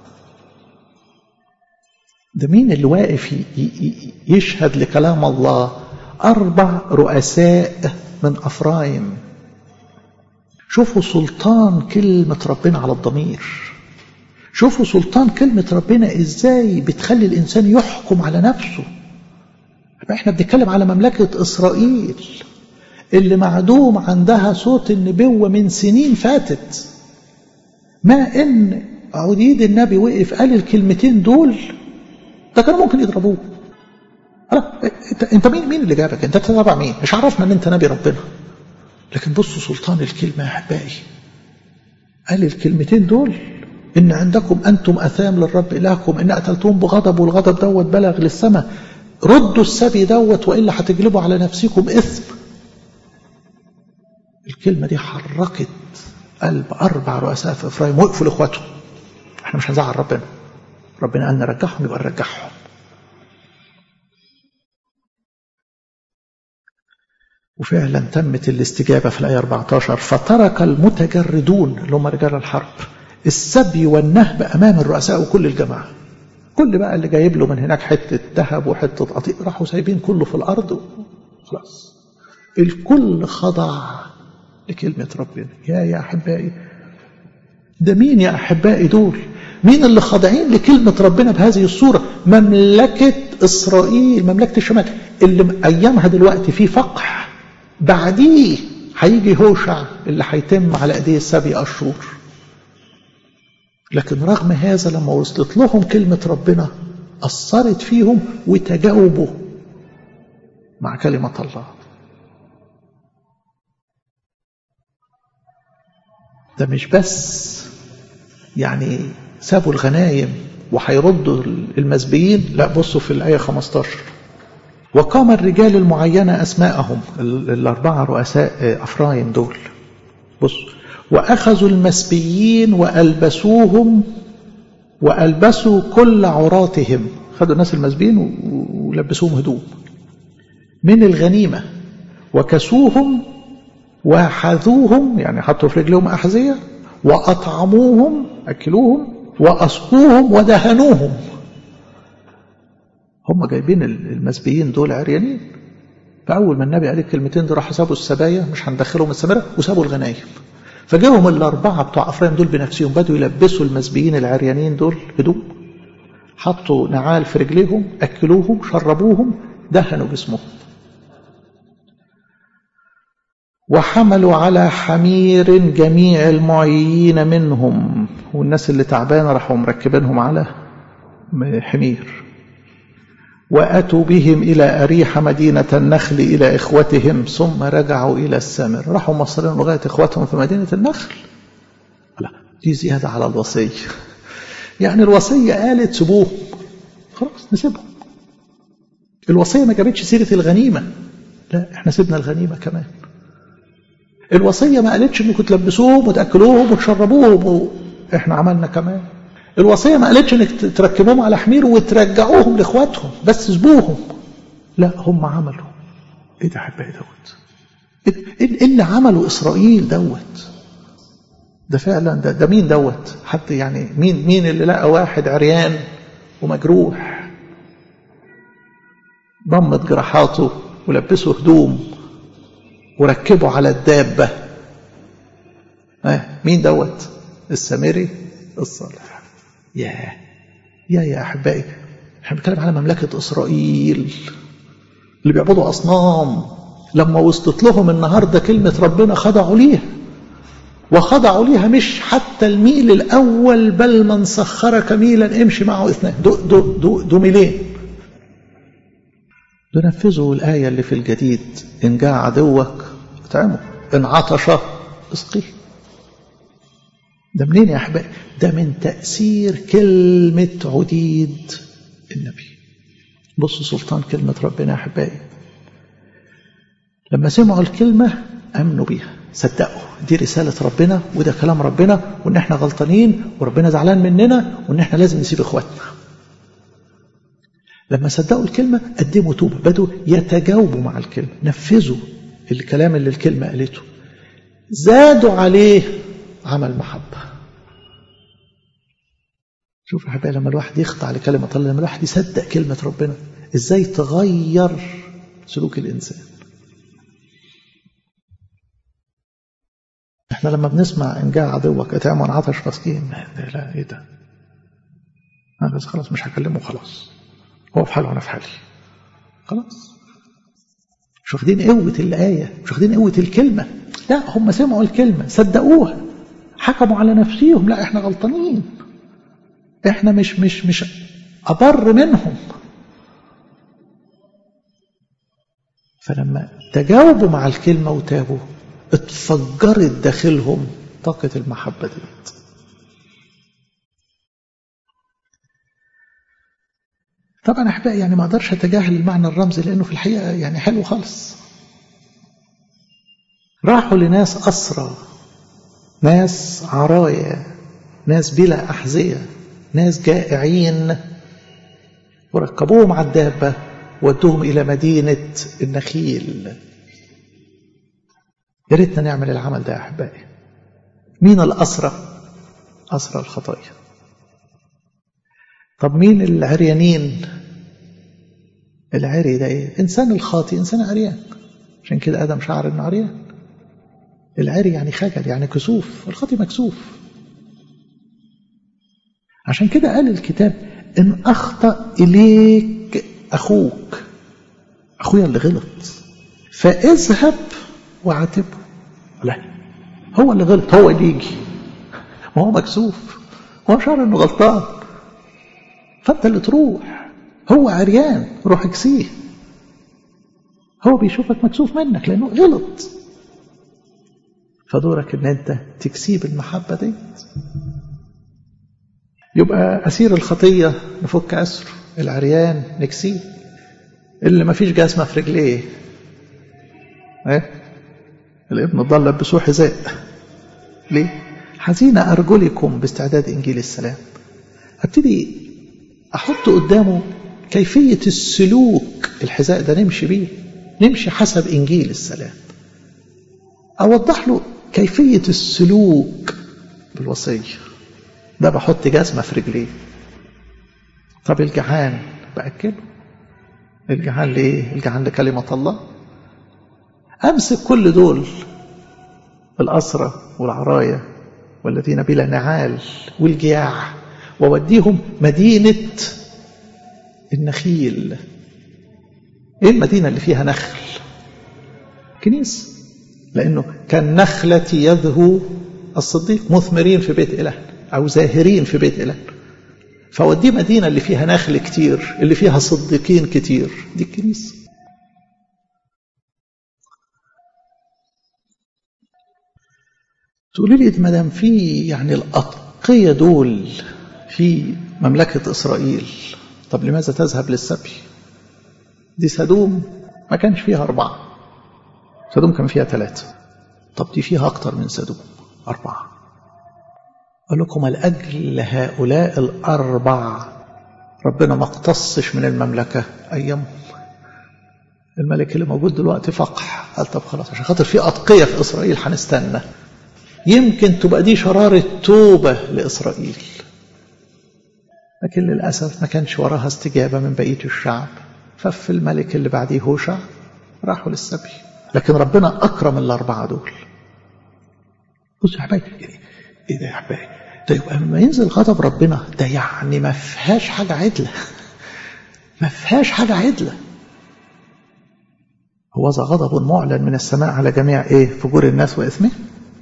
ده مين اللي واقف يشهد لكلام الله أربع رؤساء من أفرايم شوفوا سلطان كلمة ربنا على الضمير شوفوا سلطان كلمة ربنا إزاي بتخلي الإنسان يحكم على نفسه احنا بنتكلم على مملكة إسرائيل اللي معدوم عندها صوت النبوة من سنين فاتت ما إن عديد النبي وقف قال الكلمتين دول ده كانوا ممكن يضربوه انت انت مين مين اللي جابك انت تتابع مين مش عرفنا ان انت نبي ربنا لكن بصوا سلطان الكلمه يا احبائي قال الكلمتين دول ان عندكم انتم اثام للرب الهكم ان قتلتم بغضب والغضب دوت بلغ للسماء ردوا السبي دوت والا هتجلبوا على نفسكم اثم الكلمه دي حركت قلب اربع رؤساء في افرايم وقفوا لاخواتهم احنا مش هنزعل ربنا ربنا قال نرجعهم يبقى نرجعهم وفعلا تمت الاستجابة في الآية 14 فترك المتجردون اللي هم رجال الحرب السبي والنهب أمام الرؤساء وكل الجماعة كل بقى اللي جايب له من هناك حتة ذهب وحتة قطيع راحوا سايبين كله في الأرض خلاص الكل خضع لكلمة ربنا يا يا أحبائي ده مين يا أحبائي دول مين اللي خاضعين لكلمة ربنا بهذه الصورة مملكة إسرائيل مملكة الشمال اللي أيامها دلوقتي في فقح بعديه هيجي هوشع اللي هيتم على ايديه السبي اشهر لكن رغم هذا لما وصلت لهم كلمة ربنا أثرت فيهم وتجاوبوا مع كلمة الله ده مش بس يعني سابوا الغنايم وهيردوا المسبيين لا بصوا في الآية 15 وقام الرجال المعينة أسماءهم الأربعة رؤساء أفرايم دول بص وأخذوا المسبيين وألبسوهم وألبسوا كل عوراتهم خدوا الناس المسبيين ولبسوهم هدوم من الغنيمة وكسوهم وحذوهم يعني حطوا في رجلهم أحذية وأطعموهم أكلوهم وأسقوهم ودهنوهم هم جايبين المسبيين دول عريانين فأول ما النبي قال الكلمتين دول راحوا سابوا السبايا مش هندخلهم السمرة وسابوا الغنايم فجاهم الأربعة بتوع أفرايم دول بنفسهم بدوا يلبسوا المسبيين العريانين دول هدوم حطوا نعال في رجليهم أكلوهم شربوهم دهنوا جسمهم وحملوا على حمير جميع المعيين منهم والناس اللي تعبانة راحوا مركبينهم على حمير وأتوا بهم إلى أريح مدينة النخل إلى إخوتهم ثم رجعوا إلى السامر راحوا مصرين لغاية إخوتهم في مدينة النخل لا دي زيادة على الوصية يعني الوصية قالت سيبوه خلاص نسيبهم الوصية ما جابتش سيرة الغنيمة لا احنا سيبنا الغنيمة كمان الوصية ما قالتش انكم تلبسوهم وتأكلوهم وتشربوهم احنا عملنا كمان الوصية ما قالتش انك تركبوهم على حمير وترجعوهم لاخواتهم بس سبوهم لا هم عملوا ايه ده حبايبي دوت ايه اللي عمله اسرائيل دوت ده فعلا ده, ده مين دوت حتى يعني مين مين اللي لقى واحد عريان ومجروح ضمت جراحاته ولبسه هدوم وركبه على الدابة اه مين دوت السامري الصالح يا يا يا أحبائي احنا بنتكلم على مملكة إسرائيل اللي بيعبدوا أصنام لما وصلت لهم النهاردة كلمة ربنا خضعوا ليها وخضعوا ليها مش حتى الميل الأول بل من سخرك ميلا امشي معه اثنين دو, دو, دو, دو ميلين تنفذوا الآية اللي في الجديد إن جاء عدوك اطعمه إن عطش اسقيه ده منين يا أحبائي ده من تأثير كلمة عديد النبي بصوا سلطان كلمة ربنا يا أحبائي لما سمعوا الكلمة أمنوا بيها صدقوا دي رسالة ربنا وده كلام ربنا وإن إحنا غلطانين وربنا زعلان مننا وإن إحنا لازم نسيب إخواتنا لما صدقوا الكلمة قدموا توبة بدوا يتجاوبوا مع الكلمة نفذوا الكلام اللي الكلمة قالته زادوا عليه عمل محبة شوف يا حبايبي لما الواحد يخضع لكلمة الله لما الواحد يصدق كلمة ربنا ازاي تغير سلوك الإنسان احنا لما بنسمع ان جاء عدوك اتعمى عن عطش مسكين لا ايه ده انا بس خلاص مش هكلمه خلاص هو في حاله وانا في حالي خلاص مش واخدين قوة الآية مش واخدين قوة الكلمة لا هم سمعوا الكلمة صدقوها حكموا على نفسيهم لا احنا غلطانين احنا مش مش مش أبر منهم فلما تجاوبوا مع الكلمة وتابوا اتفجرت داخلهم طاقة المحبة ديت طبعا احبائي يعني ما اقدرش اتجاهل المعنى الرمزي لانه في الحقيقه يعني حلو خالص راحوا لناس اسرى ناس عرايا ناس بلا احذيه ناس جائعين وركبوهم على الدابه ودوهم الى مدينه النخيل يا ريتنا نعمل العمل ده يا احبائي مين الاسرى اسرى الخطايا طب مين العريانين العري ده ايه انسان الخاطي انسان عريان عشان كده ادم شعر انه عريان العري يعني خجل يعني كسوف الخاطي مكسوف عشان كده قال الكتاب ان اخطا اليك اخوك اخويا اللي غلط فاذهب وعاتبه لا هو اللي غلط هو اللي يجي ما هو مكسوف هو شعر انه غلطان فانت اللي تروح هو عريان روح اكسيه هو بيشوفك مكسوف منك لانه غلط فدورك ان انت تكسيه بالمحبه دي يبقى اسير الخطيه نفك اسره العريان نكسيه اللي ما فيش جسمه في رجليه ايه الابن ضل لبسوه حذاء ليه حزين ارجلكم باستعداد انجيل السلام ابتدي احط قدامه كيفيه السلوك الحذاء ده نمشي بيه نمشي حسب انجيل السلام اوضح له كيفيه السلوك بالوصيه ده بحط جزمه في رجليه طب الجعان باكله الجعان ليه الجعان لكلمه الله امسك كل دول الاسرى والعرايا والذين بلا نعال والجياع ووديهم مدينة النخيل ايه المدينة اللي فيها نخل كنيسة لانه كان نخلة يذهو الصديق مثمرين في بيت اله او زاهرين في بيت اله فوديه مدينة اللي فيها نخل كتير اللي فيها صديقين كتير دي الكنيسة تقولي لي ما دام في يعني الأتقية دول في مملكة إسرائيل طب لماذا تذهب للسبي دي سدوم ما كانش فيها أربعة سدوم كان فيها ثلاثة طب دي فيها أكتر من سدوم أربعة أقول لكم لأجل هؤلاء الأربع ربنا ما اقتصش من المملكة أيامهم الملك اللي موجود دلوقتي فقح قال طب خلاص عشان خاطر في أتقية في إسرائيل هنستنى يمكن تبقى دي شرارة توبة لإسرائيل لكن للأسف ما كانش وراها استجابة من بقية الشعب ففي الملك اللي بعديه هوشع راحوا للسبي لكن ربنا أكرم الأربعة دول بصوا يا حبايبي إيه ده يا حبايبي ده يبقى لما ينزل غضب ربنا ده يعني ما فيهاش حاجة عدلة ما فيهاش حاجة عدلة هو ذا غضب معلن من السماء على جميع ايه فجور الناس واثمه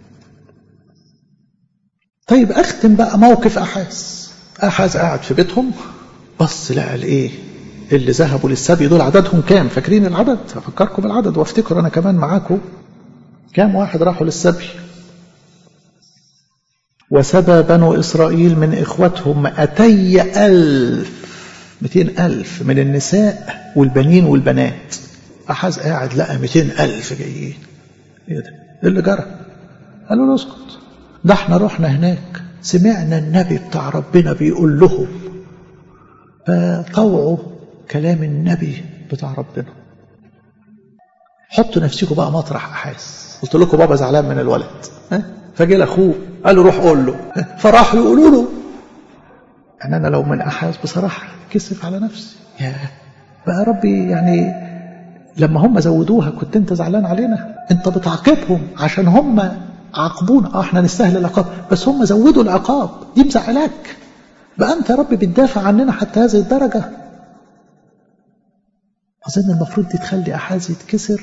طيب اختم بقى موقف احاز احاز قاعد في بيتهم بص لقى الايه اللي ذهبوا للسبي دول عددهم كام فاكرين العدد هفكركم بالعدد وافتكر انا كمان معاكم كام واحد راحوا للسبي وسبى بنو إسرائيل من إخوتهم مئتي ألف مئتين ألف من النساء والبنين والبنات أحاز قاعد لقى مئتين ألف جايين إيه ده؟ إيه اللي جرى؟ قالوا له اسكت ده احنا رحنا هناك سمعنا النبي بتاع ربنا بيقول لهم فطوعوا كلام النبي بتاع ربنا حطوا نفسكم بقى مطرح أحاز قلت لكم بابا زعلان من الولد ها؟ فجه لاخوه قال له روح قول له فراحوا يقولوا له يعني انا لو من احاز بصراحه كسف على نفسي يا بقى ربي يعني لما هم زودوها كنت انت زعلان علينا انت بتعاقبهم عشان هم عاقبونا اه احنا نستاهل العقاب بس هم زودوا العقاب دي مزعلاك بقى انت يا رب بتدافع عننا حتى هذه الدرجه اظن المفروض دي تخلي احاز يتكسر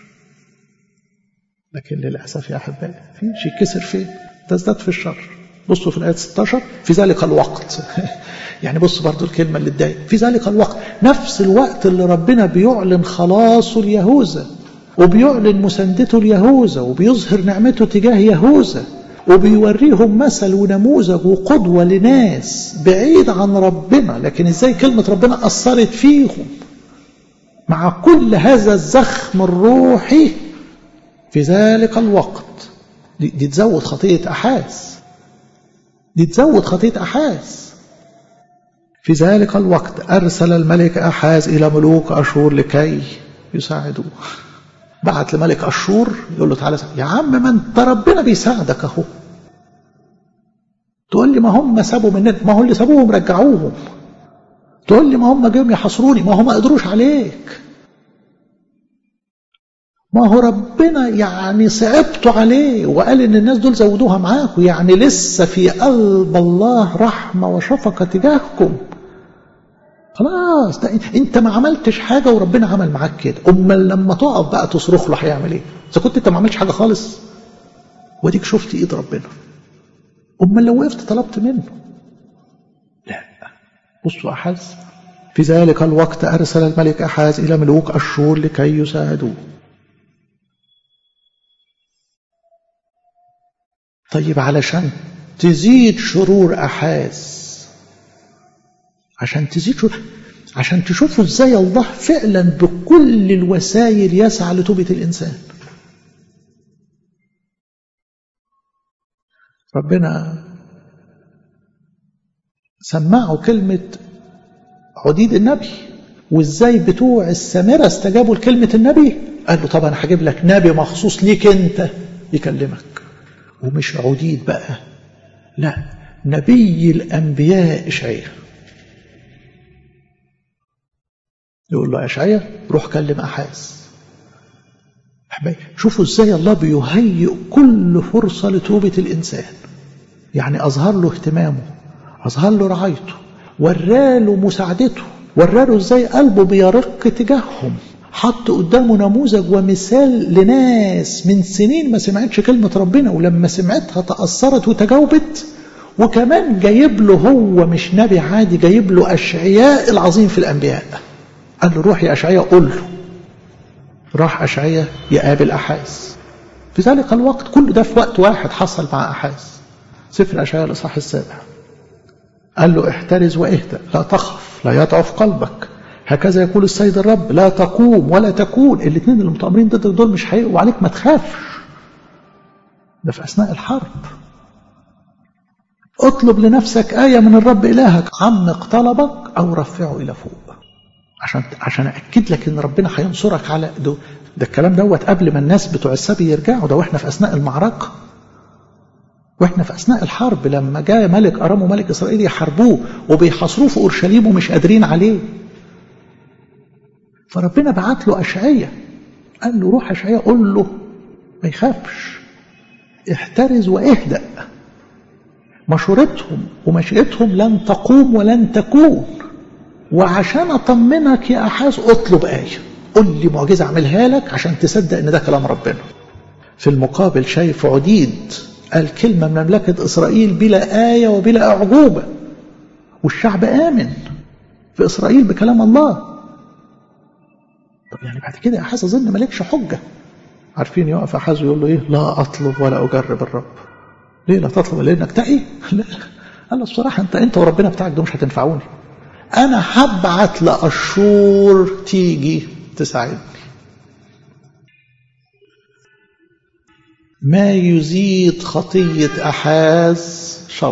لكن للأسف يا أحبائي في شيء كسر فين تزداد في الشر بصوا في الآية 16 في ذلك الوقت يعني بص برضو الكلمة اللي تضايق في ذلك الوقت نفس الوقت اللي ربنا بيعلن خلاصه ليهوذا وبيعلن مساندته ليهوذا وبيظهر نعمته تجاه يهوذا وبيوريهم مثل ونموذج وقدوة لناس بعيد عن ربنا لكن ازاي كلمة ربنا أثرت فيهم مع كل هذا الزخم الروحي في ذلك الوقت دي, دي تزود خطية أحاز دي تزود خطية أحاز في ذلك الوقت أرسل الملك أحاز إلى ملوك أشور لكي يساعدوه بعت لملك أشور يقول له تعالى يا عم ما انت ربنا بيساعدك اهو تقول لي ما هم سابوا مننا ما هو اللي سابوهم رجعوهم تقول لي ما هم جايين يحاصروني ما هم ما قدروش عليك ما هو ربنا يعني صعبتوا عليه وقال ان الناس دول زودوها معاكم يعني لسه في قلب الله رحمه وشفقه تجاهكم خلاص ده انت ما عملتش حاجه وربنا عمل معاك كده امال لما تقف بقى تصرخ له هيعمل ايه اذا كنت انت ما عملتش حاجه خالص واديك شفت ايد ربنا امال لو وقفت طلبت منه لا بصوا احاز في ذلك الوقت ارسل الملك احاز الى ملوك اشور لكي يساعدوه طيب علشان تزيد شرور أحاز عشان تزيد شرور عشان تشوفوا ازاي الله فعلا بكل الوسائل يسعى لتوبة الإنسان ربنا سمعوا كلمة عديد النبي وازاي بتوع السامرة استجابوا لكلمة النبي قال له طب انا هجيب لك نبي مخصوص ليك انت يكلمك ومش عديد بقى لا نبي الأنبياء إشعياء يقول له إشعياء روح كلم أحاز شوفوا ازاي الله بيهيئ كل فرصة لتوبة الإنسان يعني أظهر له اهتمامه أظهر له رعايته وراله مساعدته وراله ازاي قلبه بيرق تجاههم حط قدامه نموذج ومثال لناس من سنين ما سمعتش كلمة ربنا ولما سمعتها تأثرت وتجاوبت وكمان جايب له هو مش نبي عادي جايب له أشعياء العظيم في الأنبياء قال له روح يا أشعياء قول له راح أشعياء يقابل أحاز في ذلك الوقت كل ده في وقت واحد حصل مع أحاز سفر أشعياء الإصحاح السابع قال له احترز واهدأ لا تخف لا يضعف قلبك هكذا يقول السيد الرب لا تقوم ولا تكون الاثنين اللي متآمرين ضدك دول مش هيقوا عليك ما تخافش ده في أثناء الحرب اطلب لنفسك آية من الرب إلهك عمق طلبك أو رفعه إلى فوق عشان عشان اكد لك ان ربنا هينصرك على ده, ده الكلام دوت قبل ما الناس بتوع السبي يرجعوا ده واحنا في اثناء المعركه واحنا في اثناء الحرب لما جاء ملك ارام وملك اسرائيل يحاربوه وبيحاصروه في اورشليم ومش قادرين عليه فربنا بعت له اشعياء قال له روح اشعياء قول له ما يخافش احترز واهدأ مشورتهم ومشيئتهم لن تقوم ولن تكون وعشان اطمنك يا احاز اطلب ايه قل لي معجزه اعملها لك عشان تصدق ان ده كلام ربنا في المقابل شايف عديد قال كلمه من مملكه اسرائيل بلا ايه وبلا اعجوبه والشعب امن في اسرائيل بكلام الله طب يعني بعد كده يا احاز اظن مالكش حجه عارفين يقف احاز ويقول له ايه لا اطلب ولا اجرب الرب ليه لا تطلب لانك تقي لا قال له الصراحه انت انت وربنا بتاعك ده مش هتنفعوني انا هبعت لاشور تيجي تساعدني ما يزيد خطيه احاز شر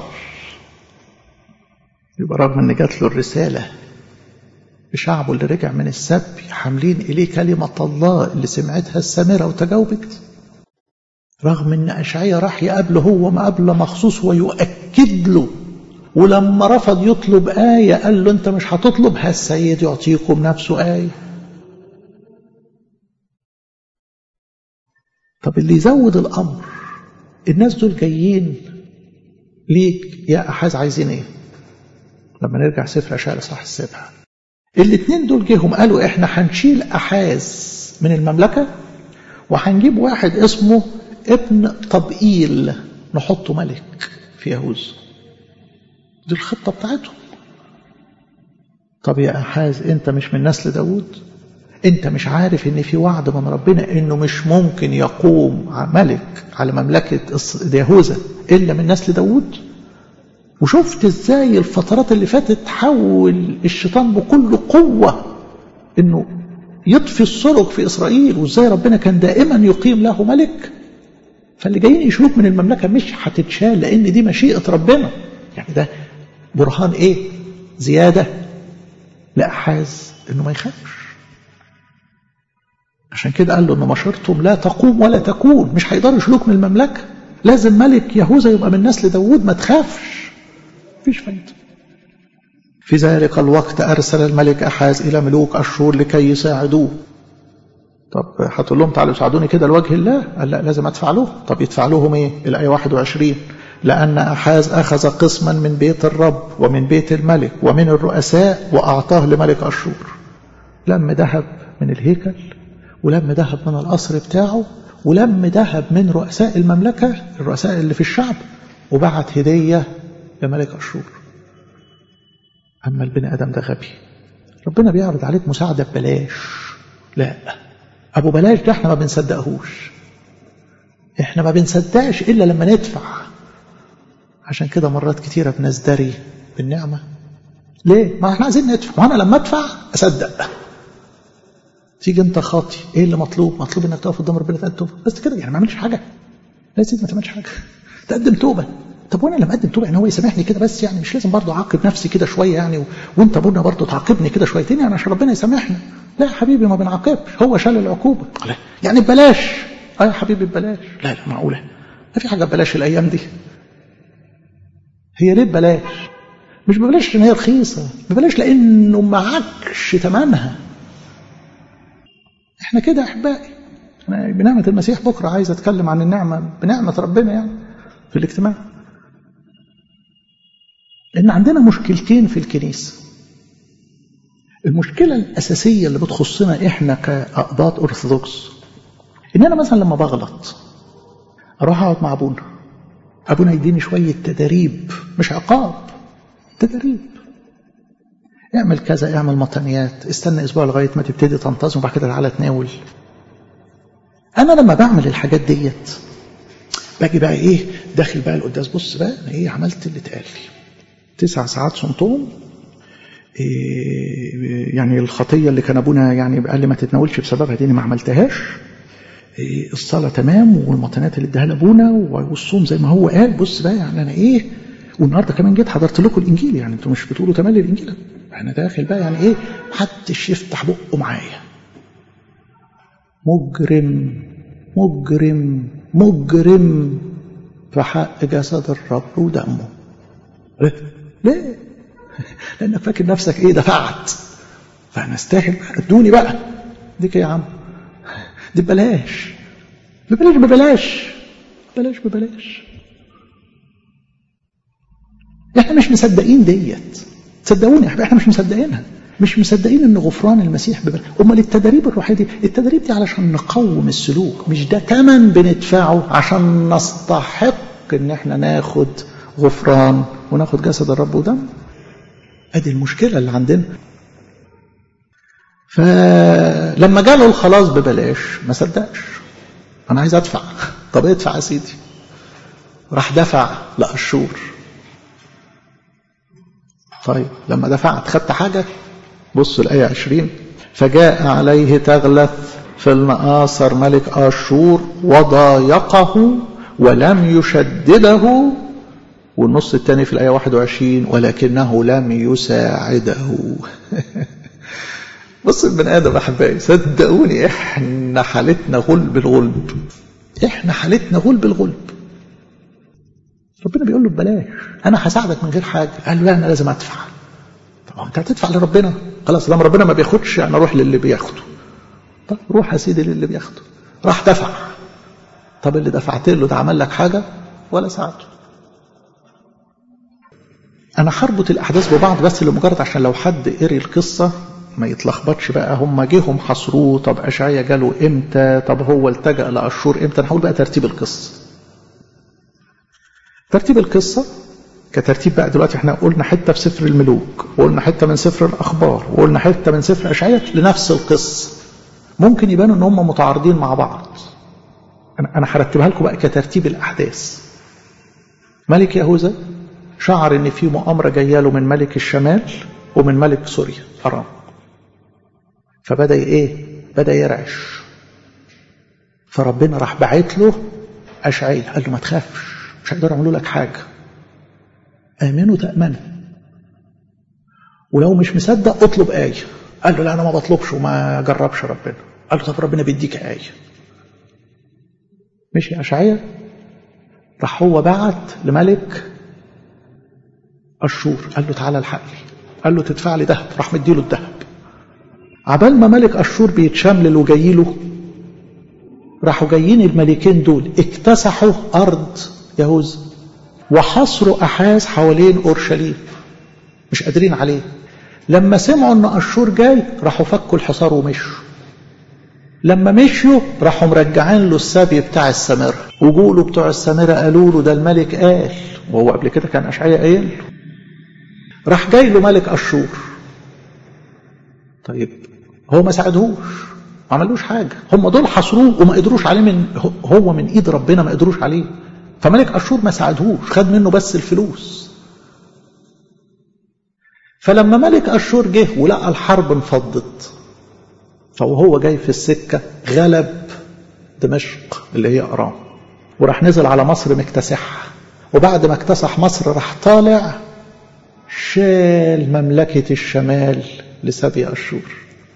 يبقى رغم ان جات له الرساله بشعبه اللي رجع من السبي حاملين اليه كلمه الله اللي سمعتها السامره وتجاوبت رغم ان اشعيا راح يقابله هو مقابله مخصوص ويؤكد له ولما رفض يطلب آية قال له أنت مش هتطلب ها السيد يعطيكم نفسه آية طب اللي يزود الأمر الناس دول جايين ليك يا أحاز عايزين إيه لما نرجع سفر أشعياء الإصحاح السابع الاثنين دول جيهم قالوا إحنا هنشيل أحاز من المملكة وهنجيب واحد اسمه ابن طبئيل نحطه ملك في يهوذا دي الخطة بتاعتهم طب يا أحاز أنت مش من نسل داود أنت مش عارف أن في وعد من ربنا أنه مش ممكن يقوم ملك على مملكة يهوذا إلا من نسل داود وشفت ازاي الفترات اللي فاتت حول الشيطان بكل قوة انه يطفي السرق في اسرائيل وازاي ربنا كان دائما يقيم له ملك فاللي جايين يشوف من المملكة مش هتتشال لان دي مشيئة ربنا يعني ده برهان ايه زيادة لأحاز انه ما يخافش عشان كده قال له ان مشورتهم لا تقوم ولا تكون مش هيقدروا يشيلوك من المملكة لازم ملك يهوذا يبقى من نسل داوود ما تخافش مفيش فايدة في ذلك الوقت أرسل الملك أحاز إلى ملوك أشور لكي يساعدوه طب هتقول لهم تعالوا ساعدوني كده لوجه الله قال لا لازم أدفع له طب يدفع لهم إيه الآية 21 لأن أحاز أخذ قسما من بيت الرب ومن بيت الملك ومن الرؤساء وأعطاه لملك أشور لم ذهب من الهيكل ولم ذهب من القصر بتاعه ولم ذهب من رؤساء المملكة الرؤساء اللي في الشعب وبعت هدية لملك أشور أما البني آدم ده غبي ربنا بيعرض عليك مساعدة ببلاش لا أبو بلاش ده احنا ما بنصدقهوش احنا ما بنصدقش إلا لما ندفع عشان كده مرات كتيرة بنزدري بالنعمة ليه؟ ما احنا عايزين ندفع وانا لما ادفع اصدق تيجي انت خاطي ايه اللي مطلوب؟ مطلوب انك تقف قدام ربنا تقدم بس كده يعني ما عملش حاجة لا يا سيدي ما تعملش حاجة تقدم توبة طب وانا لما اقدم توبه يعني هو يسامحني كده بس يعني مش لازم برضه اعاقب نفسي كده شويه يعني و... وانت ابونا برضه تعاقبني كده شويتين يعني عشان ربنا يسامحنا لا يا حبيبي ما بنعاقبش هو شال العقوبه لا يعني ببلاش اه يا حبيبي ببلاش لا لا معقوله ما في حاجه ببلاش الايام دي هي ليه ببلاش مش ببلاش عشان هي رخيصه ببلاش لانه معكش ثمنها احنا كده احبائي انا بنعمه المسيح بكره عايز اتكلم عن النعمه بنعمه ربنا يعني في الاجتماع لأن عندنا مشكلتين في الكنيسة المشكلة الأساسية اللي بتخصنا إحنا كأقباط أرثوذكس إن أنا مثلا لما بغلط أروح أقعد مع أبونا أبونا يديني شوية تدريب مش عقاب تدريب اعمل كذا اعمل مطنيات استنى أسبوع لغاية ما تبتدي تنتظم وبعد كده تعالى تناول أنا لما بعمل الحاجات ديت باجي بقى إيه داخل بقى القداس بص بقى أنا إيه عملت اللي اتقال لي تسع ساعات صمتهم إيه يعني الخطية اللي كان أبونا يعني قال لي ما تتناولش بسببها دي ما عملتهاش إيه الصلاة تمام والمطنات اللي اداها لأبونا والصوم زي ما هو قال بص بقى يعني أنا إيه والنهارده كمان جيت حضرت لكم الإنجيل يعني أنتوا مش بتقولوا تملي الإنجيل انا داخل بقى يعني ايه محدش يفتح بقه معايا مجرم مجرم مجرم في حق جسد الرب ودمه ليه؟ ليه؟ لانك فاكر نفسك ايه دفعت فانا استاهل بقى ادوني بقى ديك يا عم دي ببلاش ببلاش ببلاش ببلاش ببلاش احنا مش مصدقين ديت صدقوني يا احنا مش مصدقينها مش مصدقين ان غفران المسيح ببلاش امال التدريب الروحيه دي التدريب دي علشان نقوم السلوك مش ده ثمن بندفعه عشان نستحق ان احنا ناخد غفران وناخد جسد الرب ودم ادي المشكله اللي عندنا فلما جاله الخلاص ببلاش ما صدقش انا عايز ادفع طب ادفع يا سيدي راح دفع لاشور طيب لما دفعت خدت حاجه بصوا الايه 20 فجاء عليه تغلث في المآثر ملك آشور وضايقه ولم يشدده والنص الثاني في الآية 21 ولكنه لم يساعده بص البني آدم أحبائي صدقوني إحنا حالتنا غلب الغلب إحنا حالتنا غلب الغلب ربنا بيقول له ببلاش أنا هساعدك من غير حاجة قال له لا أنا لازم أدفع طب أنت هتدفع لربنا خلاص لما ربنا ما بياخدش يعني أروح للي بياخده طب روح يا سيدي للي بياخده راح دفع طب اللي دفعت له ده عمل لك حاجة ولا ساعده أنا هربط الأحداث ببعض بس لمجرد عشان لو حد قري القصة ما يتلخبطش بقى هم جيهم حصروه طب أشعيا جاله إمتى طب هو التجأ لأشور إمتى نحاول بقى ترتيب القصة ترتيب القصة كترتيب بقى دلوقتي احنا قلنا حتة في سفر الملوك وقلنا حتة من سفر الأخبار وقلنا حتة من سفر أشعيا لنفس القصة ممكن يبانوا ان هم متعارضين مع بعض انا انا هرتبها لكم بقى كترتيب الاحداث ملك يهوذا شعر ان في مؤامره جايه له من ملك الشمال ومن ملك سوريا ارام فبدا ايه بدا يرعش فربنا راح باعت له اشعياء قال له ما تخافش مش هيقدروا يعملوا لك حاجه امنوا تامنوا ولو مش مصدق اطلب ايه قال له لا انا ما بطلبش وما جربش ربنا قال له طب ربنا بيديك ايه مشي اشعيا راح هو بعت لملك اشور قال له تعالى الحقني قال له تدفع لي ذهب راح مديله الذهب عبال ما ملك اشور بيتشملل وجاي له راحوا جايين الملكين دول اكتسحوا ارض يهوذا وحصروا احاز حوالين اورشليم مش قادرين عليه لما سمعوا ان اشور جاي راحوا فكوا الحصار ومشوا لما مشوا راحوا مرجعين له السبي بتاع السامره وجوله بتوع السامره قالوا له ده الملك قال وهو قبل كده كان اشعيا قايل له راح جاي له ملك اشور طيب هو ما ساعدهوش ما عملوش حاجه هم دول حصروه وما قدروش عليه من هو من ايد ربنا ما قدروش عليه فملك اشور ما ساعدهوش خد منه بس الفلوس فلما ملك أشور جه ولقى الحرب انفضت فوهو جاي في السكة غلب دمشق اللي هي أرام وراح نزل على مصر مكتسحها وبعد ما اكتسح مصر راح طالع شال مملكة الشمال لسبي أشور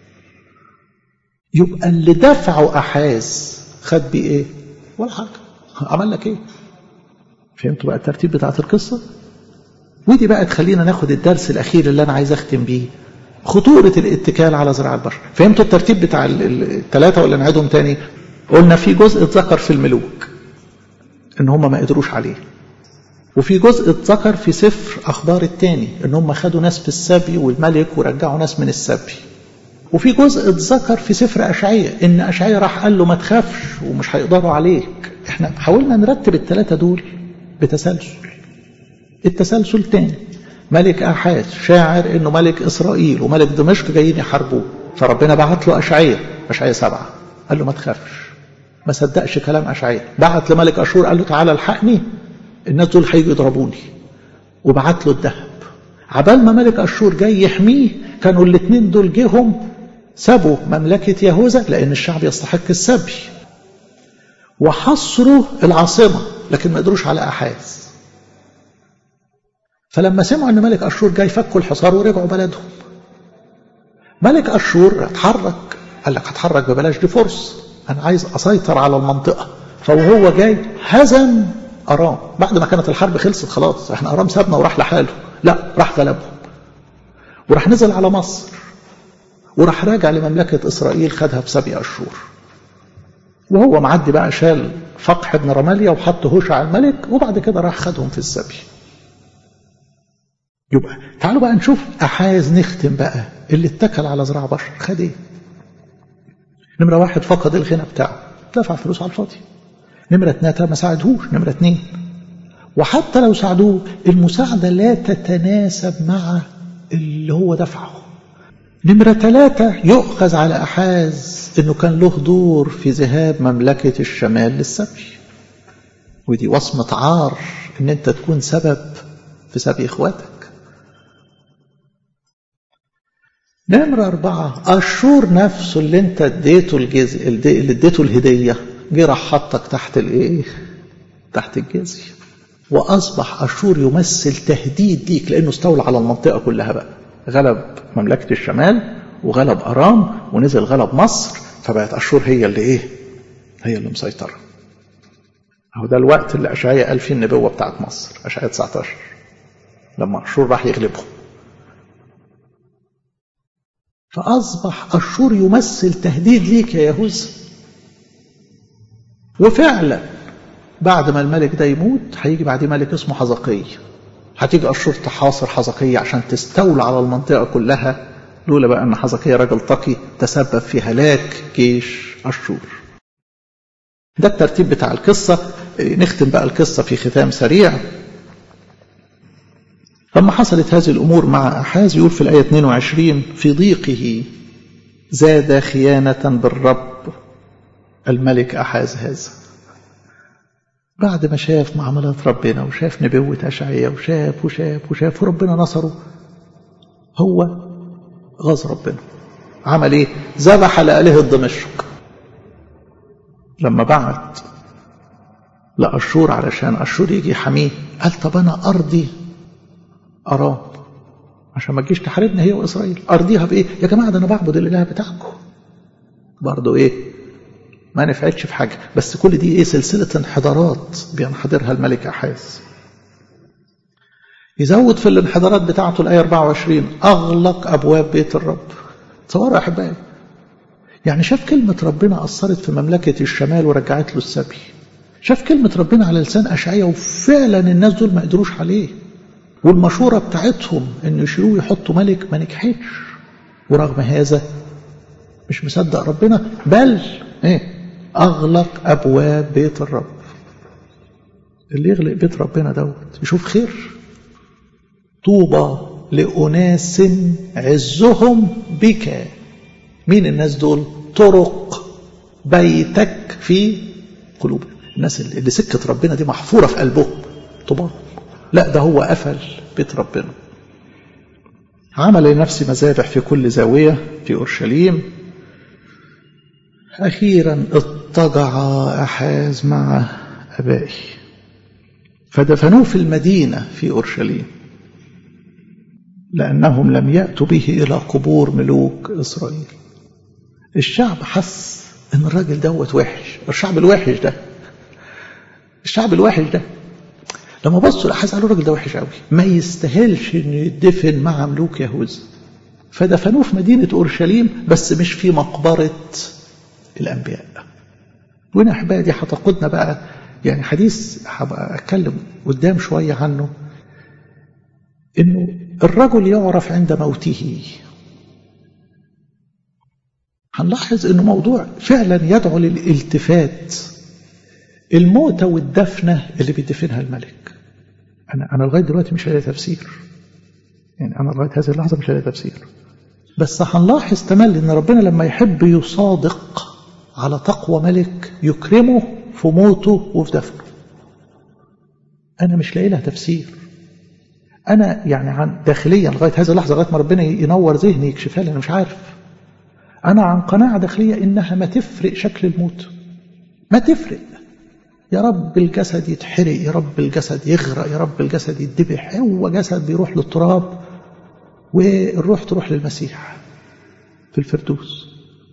يبقى اللي دفعه أحاز خد بيه إيه؟ ولا حاجة عمل لك إيه؟ فهمتوا بقى الترتيب بتاعت القصة؟ ودي بقى تخلينا ناخد الدرس الأخير اللي أنا عايز أختم بيه خطورة الاتكال على زراعة البشر فهمتوا الترتيب بتاع الثلاثة ولا نعيدهم تاني قلنا في جزء اتذكر في الملوك ان هم ما قدروش عليه وفي جزء اتذكر في سفر أخبار التاني ان هم خدوا ناس في السبي والملك ورجعوا ناس من السبي وفي جزء اتذكر في سفر أشعية ان أشعية راح قال له ما تخافش ومش هيقدروا عليك احنا حاولنا نرتب الثلاثة دول بتسلسل التسلسل تاني ملك أحاز شاعر انه ملك اسرائيل وملك دمشق جايين يحاربوه فربنا بعت له اشعياء اشعياء سبعه قال له ما تخافش ما صدقش كلام اشعياء بعت لملك اشور قال له تعالى الحقني الناس دول هيجوا يضربوني وبعت له الذهب عبال ما ملك اشور جاي يحميه كانوا الاثنين دول جيهم سابوا مملكه يهوذا لان الشعب يستحق السبي وحصروا العاصمه لكن ما قدروش على احاز فلما سمعوا ان ملك اشور جاي فكوا الحصار ورجعوا بلدهم ملك أشور اتحرك قال لك هتحرك ببلاش دي فرصة أنا عايز أسيطر على المنطقة فوهو جاي هزم أرام بعد ما كانت الحرب خلصت خلاص احنا أرام سابنا وراح لحاله لا راح غلبهم وراح نزل على مصر وراح راجع لمملكة إسرائيل خدها بسبع أشهر وهو معدي بقى شال فقح ابن رماليا وحط هوشع الملك وبعد كده راح خدهم في السبي يبقى تعالوا بقى نشوف أحاز نختم بقى اللي اتكل على زراع بشر خد ايه نمرة واحد فقد الغنى بتاعه دفع فلوس على الفاضي نمرة ثلاثة ما ساعدهوش نمرة اثنين وحتى لو ساعدوه المساعدة لا تتناسب مع اللي هو دفعه نمرة ثلاثة يؤخذ على أحاز أنه كان له دور في ذهاب مملكة الشمال للسبي ودي وصمة عار أن أنت تكون سبب في سبي إخواتك نمرة أربعة أشور نفسه اللي أنت اديته الجزء اللي اديته الهدية جه راح حطك تحت الإيه؟ تحت الجزية وأصبح أشور يمثل تهديد ليك لأنه استولى على المنطقة كلها بقى غلب مملكة الشمال وغلب أرام ونزل غلب مصر فبقت أشور هي اللي إيه؟ هي اللي مسيطرة أهو ده الوقت اللي أشعياء قال فيه النبوة بتاعت مصر أشعياء 19 لما أشور راح يغلبهم فأصبح أشور يمثل تهديد ليك يا يهوذا وفعلا بعد ما الملك ده يموت هيجي بعديه ملك اسمه حزقية هتيجي أشور تحاصر حزقية عشان تستولى على المنطقة كلها لولا بقى أن حزقية راجل تقي تسبب في هلاك جيش أشور ده الترتيب بتاع القصة نختم بقى القصة في ختام سريع لما حصلت هذه الأمور مع أحاز يقول في الآية 22 في ضيقه زاد خيانة بالرب الملك أحاز هذا بعد ما شاف معاملات ربنا وشاف نبوة أشعية وشاف وشاف وشاف وربنا نصره هو غاظ ربنا عمل ايه ذبح لآلهة دمشق لما بعت لأشور علشان أشور يجي يحميه قال طب أنا أرضي أرام عشان ما تجيش تحاربني هي وإسرائيل أرضيها بإيه يا جماعة ده أنا بعبد الإله بتاعكم برضه إيه ما نفعتش في حاجة بس كل دي إيه سلسلة انحدارات بينحدرها الملك أحاز يزود في الانحدارات بتاعته الآية 24 أغلق أبواب بيت الرب تصوروا يا أحبائي يعني شاف كلمة ربنا أثرت في مملكة الشمال ورجعت له السبي شاف كلمة ربنا على لسان أشعية وفعلا الناس دول ما قدروش عليه والمشورة بتاعتهم ان يشيلوه يحطوا ملك ما نجحتش ورغم هذا مش مصدق ربنا بل ايه اغلق ابواب بيت الرب اللي يغلق بيت ربنا دوت يشوف خير طوبى لأناس عزهم بك مين الناس دول طرق بيتك في قلوب الناس اللي سكة ربنا دي محفورة في قلبهم طوبى لا ده هو قفل بيت ربنا عمل لنفسه مذابح في كل زاوية في أورشليم أخيرا اضطجع أحاز مع أبائه فدفنوه في المدينة في أورشليم لأنهم لم يأتوا به إلى قبور ملوك إسرائيل الشعب حس إن الراجل دوت وحش الشعب الوحش ده الشعب الوحش ده لما بصوا لأحاز قالوا الراجل ده وحش قوي ما يستاهلش انه يدفن مع ملوك يهوذا فدفنوه في مدينة أورشليم بس مش في مقبرة الأنبياء وهنا أحبائي دي هتقودنا بقى يعني حديث هبقى أتكلم قدام شوية عنه إنه الرجل يعرف عند موته هنلاحظ إنه موضوع فعلا يدعو للالتفات الموتة والدفنة اللي بيدفنها الملك أنا أنا لغاية دلوقتي مش لاقي تفسير يعني أنا لغاية هذه اللحظة مش لاقي تفسير بس هنلاحظ تملي إن ربنا لما يحب يصادق على تقوى ملك يكرمه في موته وفي دفنه أنا مش لاقي لها تفسير أنا يعني عن داخليا لغاية هذه اللحظة لغاية ما ربنا ينور ذهني يكشفها لي أنا مش عارف أنا عن قناعة داخلية إنها ما تفرق شكل الموت ما تفرق يا رب الجسد يتحرق يا رب الجسد يغرق يا رب الجسد يتذبح هو جسد بيروح للتراب والروح تروح للمسيح في الفردوس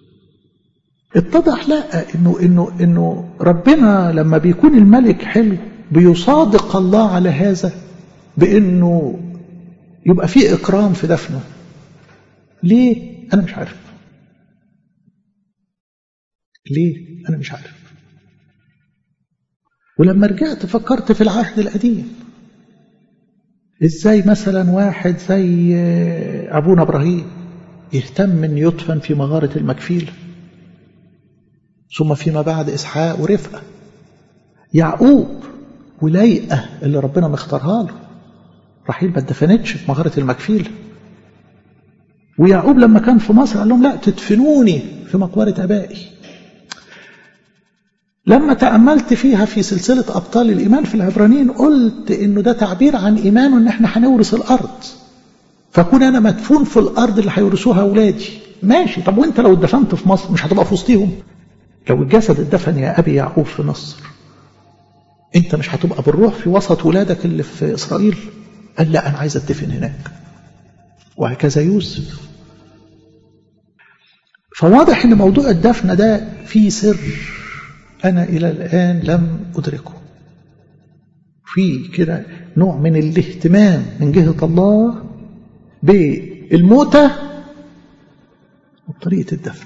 اتضح لا انه انه انه ربنا لما بيكون الملك حلو بيصادق الله على هذا بانه يبقى في اكرام في دفنه ليه انا مش عارف ليه انا مش عارف ولما رجعت فكرت في العهد القديم ازاي مثلا واحد زي ابونا ابراهيم يهتم ان يدفن في مغاره المكفيل ثم فيما بعد اسحاق ورفقه يعقوب وليئه اللي ربنا مختارها له رحيل ما اتدفنتش في مغاره المكفيل ويعقوب لما كان في مصر قال لهم لا تدفنوني في مقبره ابائي لما تأملت فيها في سلسلة أبطال الإيمان في العبرانيين قلت إنه ده تعبير عن إيمانه إن إحنا هنورث الأرض فكون أنا مدفون في الأرض اللي هيورثوها أولادي ماشي طب وأنت لو اتدفنت في مصر مش هتبقى في وسطيهم لو الجسد اتدفن يا أبي يعقوب في مصر أنت مش هتبقى بالروح في وسط ولادك اللي في إسرائيل قال لا أنا عايز أدفن هناك وهكذا يوسف فواضح ان موضوع الدفن ده فيه سر انا الى الان لم ادركه في كده نوع من الاهتمام من جهه الله بالموتى وطريقه الدفن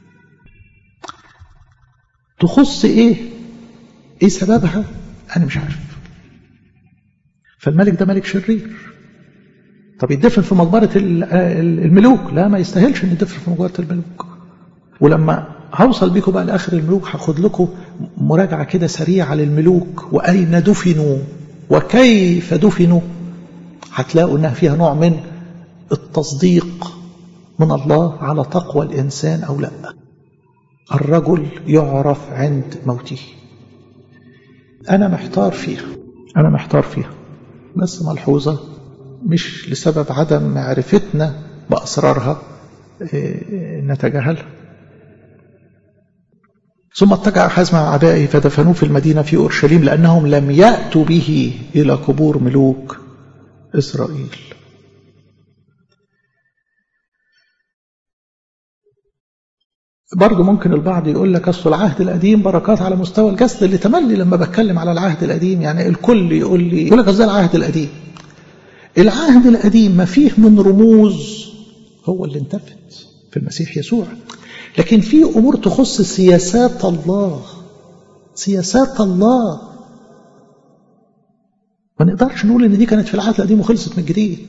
تخص ايه ايه سببها انا مش عارف فالملك ده ملك شرير طب يدفن في مقبرة الملوك لا ما يستاهلش ان يدفن في مقبرة الملوك ولما هوصل بيكم بقى لاخر الملوك هاخد لكم مراجعه كده سريعه للملوك واين دفنوا وكيف دفنوا هتلاقوا انها فيها نوع من التصديق من الله على تقوى الانسان او لا الرجل يعرف عند موته انا محتار فيها انا محتار فيها بس ملحوظه مش لسبب عدم معرفتنا باسرارها نتجاهلها ثم اتجع أحاز مع أعدائه فدفنوه في المدينة في أورشليم لأنهم لم يأتوا به إلى قبور ملوك إسرائيل برضه ممكن البعض يقول لك أصل العهد القديم بركات على مستوى الجسد اللي تملي لما بتكلم على العهد القديم يعني الكل يقول لي يقول لك ازاي العهد القديم العهد القديم ما فيه من رموز هو اللي انتفت في المسيح يسوع لكن في امور تخص سياسات الله سياسات الله ما نقدرش نقول ان دي كانت في العهد القديم وخلصت من الجديد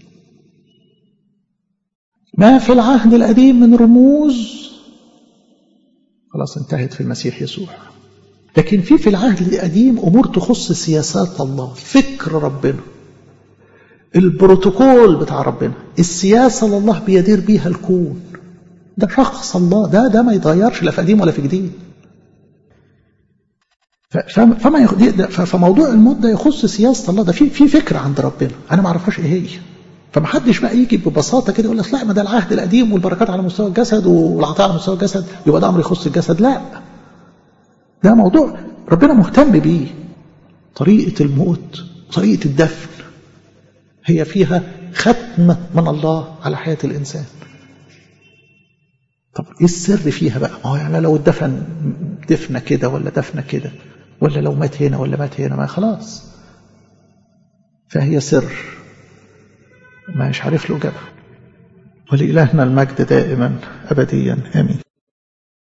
ما في العهد القديم من رموز خلاص انتهت في المسيح يسوع لكن في في العهد القديم امور تخص سياسات الله فكر ربنا البروتوكول بتاع ربنا السياسه اللي الله بيدير بيها الكون ده شخص الله ده ده ما يتغيرش لا في قديم ولا في جديد فما فموضوع الموت ده يخص سياسه الله ده في في فكره عند ربنا انا ما اعرفهاش ايه هي فما حدش بقى يجي ببساطه كده يقول لك لا ما ده العهد القديم والبركات على مستوى الجسد والعطاء على مستوى الجسد يبقى ده امر يخص الجسد لا ده موضوع ربنا مهتم بيه طريقه الموت طريقه الدفن هي فيها ختم من الله على حياه الانسان طب ايه السر فيها بقى ما هو يعني لو اتدفن دفنه كده ولا دفنه كده ولا لو مات هنا ولا مات هنا ما خلاص فهي سر مش عارف له إجابة ولإلهنا المجد دائما أبديا آمين